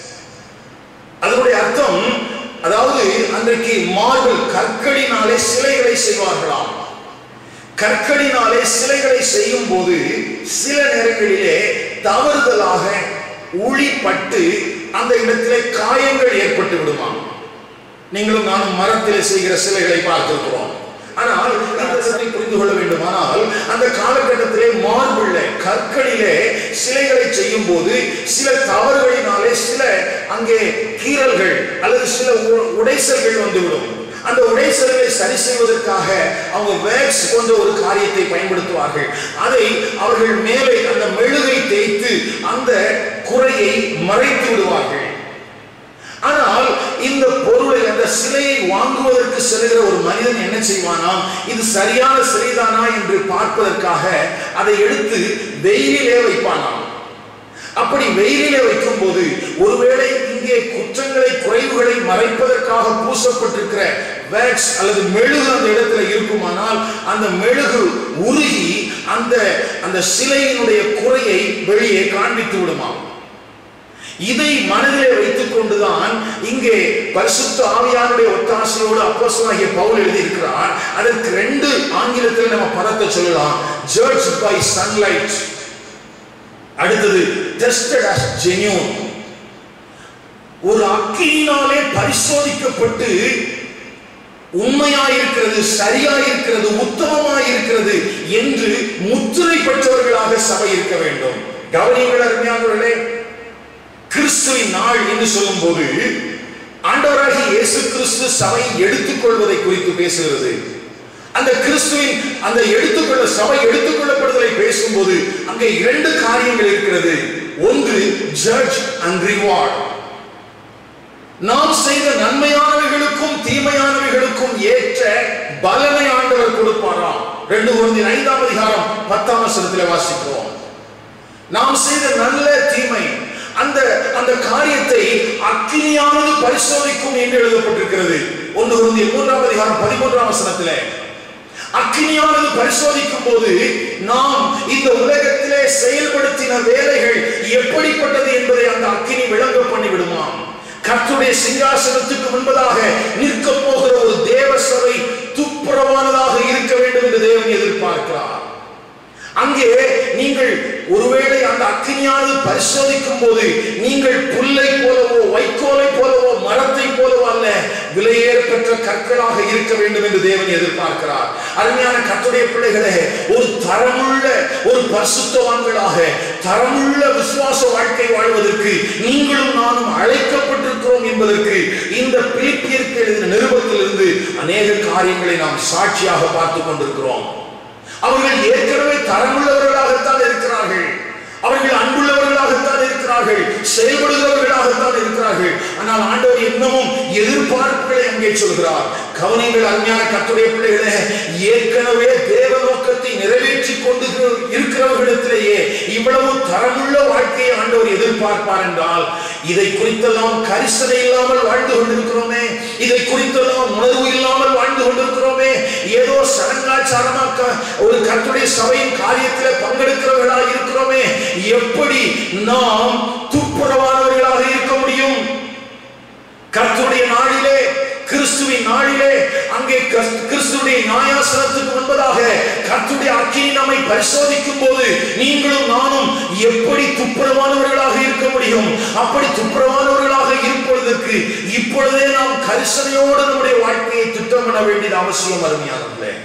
அதனுடைய அர்த்தம் அதாவது அன்றைக்கு மார்பிள் கற்களினாலே சிலைகளை செய்வார்களாம் கற்களினாலே சிலைகளை செய்யும் போது சில நேரங்களிலே தவறுதலாக உளிப்பட்டு அந்த இடத்திலே காயங்கள் ஏற்பட்டு விடுமாம் நீங்களும் நானும் மரத்திலே செய்கிற சிலைகளை பார்த்திருக்கிறோம் ஆனால் இந்த அர்த்தத்தை புரிந்து கொள்ள வேண்டுமானால் அந்த காலகட்டத்திலே மார்பிள்ள கற்களிலே சிலைகளை செய்யும் போது சில தவறுகளினாலே சில அங்கே கீறல்கள் அல்லது சில உ- உடைசல்கள் வந்துவிடும் அந்த உடைசல்களை சரி செய்வதற்காக அவங்க வேக்ஸ் போன்ற ஒரு காரியத்தை பயன்படுத்துவார்கள் அதை அவர்கள் மேலே அந்த மெழுகை தேய்த்து அந்த குறையை மறைத்து விடுவார்கள் ஆனால் இந்த பொருளை அந்த சிலையை வாங்குவதற்கு செல்கிற ஒரு மனிதன் என்ன செய்வானாம் இது சரியான சிலைதானா என்று பார்ப்பதற்காக அதை எடுத்து வெயிலிலே வைப்பானாம் அப்படி வெயிலிலே வைக்கும் போது ஒருவேளை இங்கே குற்றங்களை குறைவுகளை மறைப்பதற்காக பூசப்பட்டிருக்கிற வேக்ஸ் அல்லது மெழுகு அந்த இடத்துல இருக்குமானால் அந்த மெழுகு உருகி அந்த அந்த சிலையினுடைய குறையை வெளியே காண்பித்து விடுமாம் இதை மனதிலே வைத்துக் கொண்டுதான் இங்கே பரிசுத்த ஆவியானுடைய ஒத்தாசையோடு அப்போஸ்தலனாகிய பவுல் எழுதியிருக்கிறார் அதற்கு ரெண்டு ஆங்கிலத்தில் நம்ம பதத்தை சொல்லலாம் ஜட்ஜ் பை சன்லைட் அடுத்தது டெஸ்டட் as genuine ஒரு அக்கினினாலே பரிசோதிக்கப்பட்டு உண்மையாயிருக்கிறது சரியாயிருக்கிறது உத்தமமாயிருக்கிறது என்று முத்திரை பெற்றவர்களாக சபை இருக்க வேண்டும் கவனியங்கள் அருமையானவர்களே கிறிஸ்துவின் நாள் என்று சொல்லும்போது ஆண்டவராகிய இயேசு கிறிஸ்து சபையை எடுத்துக்கொள்வதை குறித்து பேசுகிறது அந்த கிறிஸ்துவின் அந்த எடுத்துக்கொள்ள சபை எடுத்துக்கொள்ளப்படுதலை பேசும்போது அங்கே இரண்டு காரியங்கள் இருக்கிறது ஒன்று ஜட்ஜ் அண்ட் ரிவார்ட் நாம் செய்த நன்மையானவைகளுக்கும் தீமையானவைகளுக்கும் ஏற்ற பலனை ஆண்டவர் கொடுப்பாராம் ரெண்டு குழந்தை ஐந்தாம் அதிகாரம் பத்தாம் வசனத்தில் வாசிக்கிறோம் நாம் செய்த நல்ல தீமை அந்த அந்த காரியத்தை அக்கினியானது பரிசோதிக்கும் என்று எழுதப்பட்டிருக்கிறது ஒன்று குருந்திய மூன்றாம் அதிகாரம் பதிமூன்றாம் வசனத்திலே அக்கினியானது பரிசோதிக்கும் போது நாம் இந்த உலகத்திலே செயல்படுத்தின வேலைகள் எப்படிப்பட்டது என்பதை அந்த அக்கினி விளங்க பண்ணி விடுமாம் கர்த்தருடைய சிங்காசனத்துக்கு முன்பதாக நிற்க போகிற ஒரு தேவ சபை துப்புரவானதாக இருக்க வேண்டும் என்று தேவன் எதிர்பார்க்கிறார் அங்கே நீங்கள் ஒருவேளை அந்த அக்கினியானது பரிசோதிக்கும் போது நீங்கள் புல்லை போலவோ வைக்கோலை போலவோ மரத்தை போலவோ அல்ல விலையேற பெற்ற கற்களாக இருக்க வேண்டும் என்று தேவன் எதிர்பார்க்கிறார் அருமையான கத்துடைய பிள்ளைகளே ஒரு தரமுள்ள ஒரு பரிசுத்தவான்களாக தரமுள்ள விசுவாச வாழ்க்கை வாழ்வதற்கு நீங்களும் நானும் அழைக்கப்பட்டிருக்கிறோம் என்பதற்கு இந்த பிலிப்பியருக்கு எழுதின நிருபத்திலிருந்து அநேக காரியங்களை நாம் சாட்சியாக பார்த்து கொண்டிருக்கிறோம் அவர்கள் ஏற்கனவே தரமுள்ளவர்களாகத்தான் இருக்கிறார்கள் அவர்கள் அன்புள்ளவர்களாகத்தான் இருக்கிறார்கள் செயல்படுகிறவர்களாகத்தான் இருக்கிறார்கள் ஆனால் ஆண்டவர் இன்னமும் எதிர்பார்ப்புகளை அங்கே சொல்கிறார் கவனிங்கள் அருமையான கத்துடைய பிள்ளைகளே ஏற்கனவே தேவ நோக்கத்தை நிறைவேற்றி கொண்டு இருக்கிறவர்களிடத்திலேயே இவ்வளவு தரமுள்ள வாழ்க்கையை ஆண்டவர் எதிர்பார்ப்பார் என்றால் இதை குறித்தெல்லாம் கரிசனை இல்லாமல் வாழ்ந்து கொண்டிருக்கிறோமே இதை குறித்தெல்லாம் உணர்வு இல்லாமல் வாழ்ந்து கொண்டிருக்கிறோமே ஏதோ சடங்காச்சாரமாக்க ஒரு கத்துடைய சபையின் காரியத்தில் பங்கெடுக்கிறவர்களாக இருக்கிறோமே எப்படி நாம் துப்புரவானவர்களாக இருக்க முடியும் கர்த்தருடைய நாளிலே கிறிஸ்துவின் நாளிலே அங்கே கிறிஸ்- கிறிஸ்துவுடைய நியாயாசனத்துக்கு முன்பதாக கர்த்தருடைய அக்கினி நம்மை பரிசோதிக்கும் போது நீங்களும் நானும் எப்படி துப்புரவானவர்களாக இருக்க முடியும் அப்படி துப்புரவானவர்களாக இருப்பதற்கு இப்பொழுதே நாம் கரிசனையோடு நம்முடைய வாழ்க்கையை திட்டமிட வேண்டியது அவசியம் அருமையானவர்களே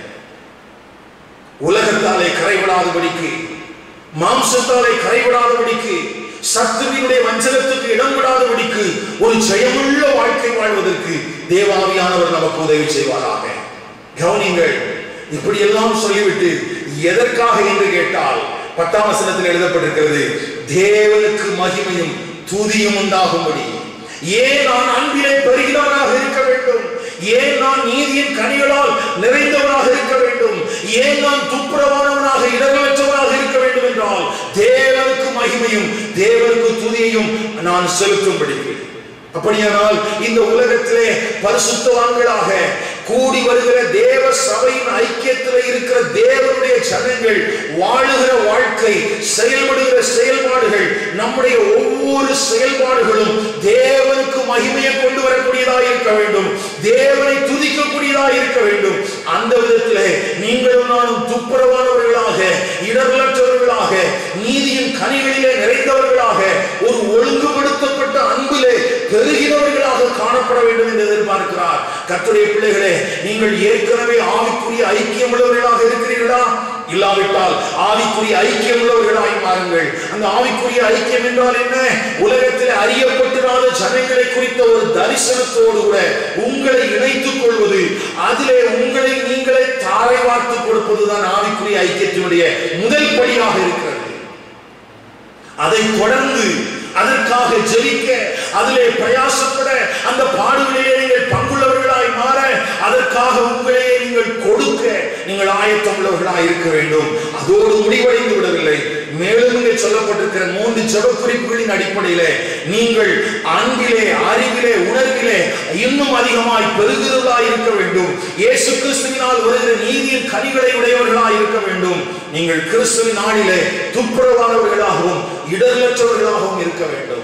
உலகத்தாலே கரைவிடாதபடிக்கு மாம்சத்தாலே கரைவிடாதபடிக்கு சத்துவினுடைய வஞ்சனத்துக்கு இடம் விடாதபடிக்கு ஒரு ஜெயமுள்ள வாழ்க்கை வாழ்வதற்கு தேவாவியானவர் நமக்கு உதவி செய்வாராக கவனிங்கள் இப்படியெல்லாம் சொல்லிவிட்டு எதற்காக என்று கேட்டால் பத்தாம் வசனத்தில் எழுதப்பட்டிருக்கிறது தேவனுக்கு மகிமையும் துதியும் உண்டாகும்படி ஏன் நான் அன்பிலே பெருகினவனாக இருக்க வேண்டும் ஏன் நான் நீதியின் கனிகளால் நிறைந்தவனாக இருக்க வேண்டும் ஏன் நான் துப்புரவானவனாக இடர்களற்றவனாக இருக்க வேண்டும் என்றால் தேவனுக்கு மகிமையும் தேவனுக்கு துதியையும் நான் செலுத்தும்படிக்கு அப்படியானால் இந்த உலகத்திலே பரிசுத்தவான்களாக கூடி வருகிற தேவ சபையின் ஐக்கியத்தில் இருக்கிற தேவனுடைய ஜனங்கள் வாழுகிற வாழ்க்கை செயல்படுகிற செயல்பாடுகள் நம்முடைய ஒவ்வொரு செயல்பாடுகளும் தேவனுக்கு மகிமையை கொண்டு வரக்கூடியதாக இருக்க வேண்டும் தேவனை துதிக்கக்கூடியதாக இருக்க வேண்டும் அந்த விதத்திலே நீங்களும் நானும் துப்புரவானவர்களாக இடர்களற்றவர்களாக நீதியின் கனிகளிலே நிறைந்தவர்களாக ஒரு ஒழுங்குபடுத்தப்பட்ட அன்பிலே பெருகினவர்களாக காணப்பட வேண்டும் என்று எதிர்பார்க்கிறார் கர்த்தருடைய பிள்ளைகளே நீங்கள் ஏற்கனவே ஆவிக்குரிய ஐக்கியம் உள்ளவர்களாக இருக்கிறீர்களா இல்லாவிட்டால் ஆவிக்குரிய ஐக்கியம் உள்ளவர்களாய் மாறுங்கள் அந்த ஆவிக்குரிய ஐக்கியம் என்றால் என்ன உலகத்தில் அறியப்பட்டிராத ஜனங்களை குறித்த ஒரு தரிசனத்தோடு கூட உங்களை இணைத்துக் கொள்வது அதிலே உங்களை நீங்களே தாரை வார்த்து கொடுப்பதுதான் ஆவிக்குரிய ஐக்கியத்தினுடைய முதல் படியாக இருக்கிறது அதை தொடர்ந்து அதற்காக ஜெயிக்க அதிலே பிரயாசப்பட அந்த பாடுகளிலே நீங்கள் பங்குள்ளவர்களாய் மாற அதற்காக உங்களையே நீங்கள் கொடுக்க நீங்கள் ஆயத்தம் உள்ளவர்களாய் இருக்க வேண்டும் அதோடு முடிவடைந்து விடவில்லை மேலும் இங்கே சொல்லப்பட்டிருக்கிற மூன்று ஜெப குறிப்புகளின் அடிப்படையிலே நீங்கள் அன்பிலே அறிவிலே உணர்விலே இன்னும் அதிகமாய் பெருகிறவர்களாய் இருக்க வேண்டும் இயேசு கிறிஸ்துவினால் வருகிற நீதியின் கனிகளை உடையவர்களாய் இருக்க வேண்டும் நீங்கள் கிறிஸ்துவின் நாளிலே துப்புரவானவர்களாகவும் இடர்லற்றவர்களாகவும் இருக்க வேண்டும்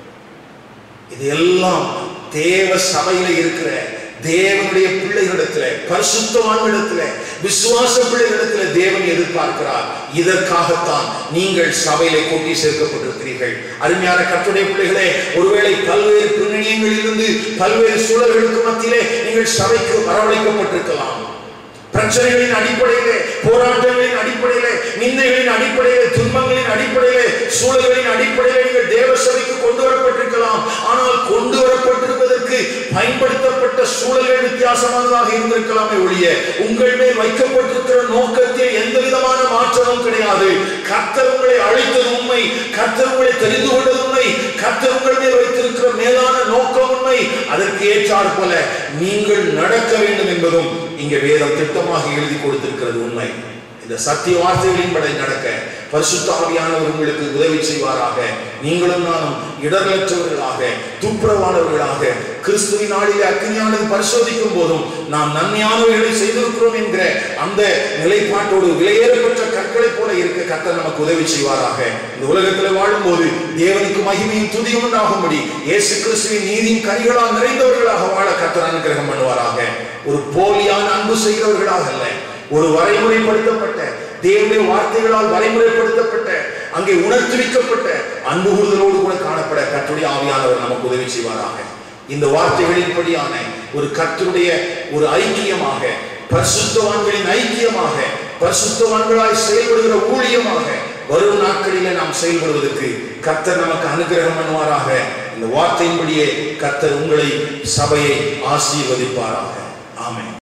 இது எல்லாம் தேவ சபையில இருக்கிற தேவனுடைய பிள்ளைகளிடத்துல பரிசுத்தவான்களிடத்துல விசுவாச பிள்ளைகளிடத்துல தேவன் எதிர்பார்க்கிறார் இதற்காகத்தான் நீங்கள் சபையில கூட்டி சேர்க்கப்பட்டிருக்கிறீர்கள் அருமையான கற்றுடைய பிள்ளைகளே ஒருவேளை பல்வேறு பின்னணியங்களிலிருந்து பல்வேறு சூழல்களுக்கு மத்தியிலே நீங்கள் சபைக்கு வரவழைக்கப்பட்டிருக்கலாம் பிரச்சனைகளின் அடிப்படையிலே போராட்டங்களின் அடிப்படையிலே நிந்தைகளின் அடிப்படையிலே துன்பங்களின் அடிப்படையிலே சூழல்களின் அடிப்படையிலே நீங்கள் தேவ சபைக்கு கொண்டு வரப்பட்டிருக்கலாம் ஆனால் கொண்டு வரப்பட்டிருப்பதற்கு பயன்படுத்தப்பட்ட சூழல்கள் வித்தியாசமானதாக இருந்திருக்கலாமே ஒழிய உங்கள் மேல் வைக்கப்பட்டிருக்கிற நோக்கத்தில் எந்த விதமான மாற்றமும் கிடையாது கர்த்தர் உங்களை அழைத்தது உண்மை கர்த்தர் உங்களை தெரிந்து கொண்டது உண்மை கர்த்தர் உங்கள் மேல் வைத்திருக்கிற மேலான நோக்கம் உண்மை அதற்கு ஏற்றாற் போல நீங்கள் நடக்க வேண்டும் என்பதும் இங்கே வேதம் திட்டமாக எழுதி கொடுத்திருக்கிறது உண்மை இந்த சத்திய வார்த்தைகளின்படி நடக்க பரிசுத்த ஆவியானவர் உங்களுக்கு உதவி செய்வாராக நீங்களும் நானும் இடர்லற்றவர்களாக துப்புரவானவர்களாக கிறிஸ்துவின் நாளிலே அக்னியானது பரிசோதிக்கும் போதும் நாம் நன்மையானவர்களை செய்திருக்கிறோம் என்கிற அந்த நிலைப்பாட்டோடு விலையேறப்பட்ட கற்களைப் போல இருக்க கர்த்தர் நமக்கு உதவி செய்வாராக இந்த உலகத்தில் வாழும்போது தேவனுக்கு மகிமையும் துதியும் உண்டாகும்படி இயேசு கிறிஸ்துவின் நீதியின் கனிகளால் நிறைந்தவர்களாக வாழ கர்த்தர் அனுகிரகம் பண்ணுவாராக ஒரு போலியான அன்பு செய்கிறவர்களாக அல்ல ஒரு வரைமுறைப்படுத்தப்பட்ட தேவனுடைய வார்த்தைகளால் வரைமுறைப்படுத்தப்பட்ட அங்கே உணர்த்துவிக்கப்பட்ட அன்பு கூறுதலோடு கூட காணப்பட கர்த்தருடைய ஆவியானவர் நமக்கு உதவி செய்வாராக இந்த வார்த்தைகளின்படியான ஒரு கர்த்தருடைய ஒரு ஐக்கியமாக பரிசுத்தவான்களின் ஐக்கியமாக பரிசுத்தவான்களாய் செயல்படுகிற ஊழியமாக வரும் நாட்களிலே நாம் செயல்படுவதற்கு கர்த்தர் நமக்கு அனுகிரகம் பண்ணுவாராக இந்த வார்த்தையின்படியே கர்த்தர் உங்களை சபையை ஆசீர்வதிப்பாராக ஆமென்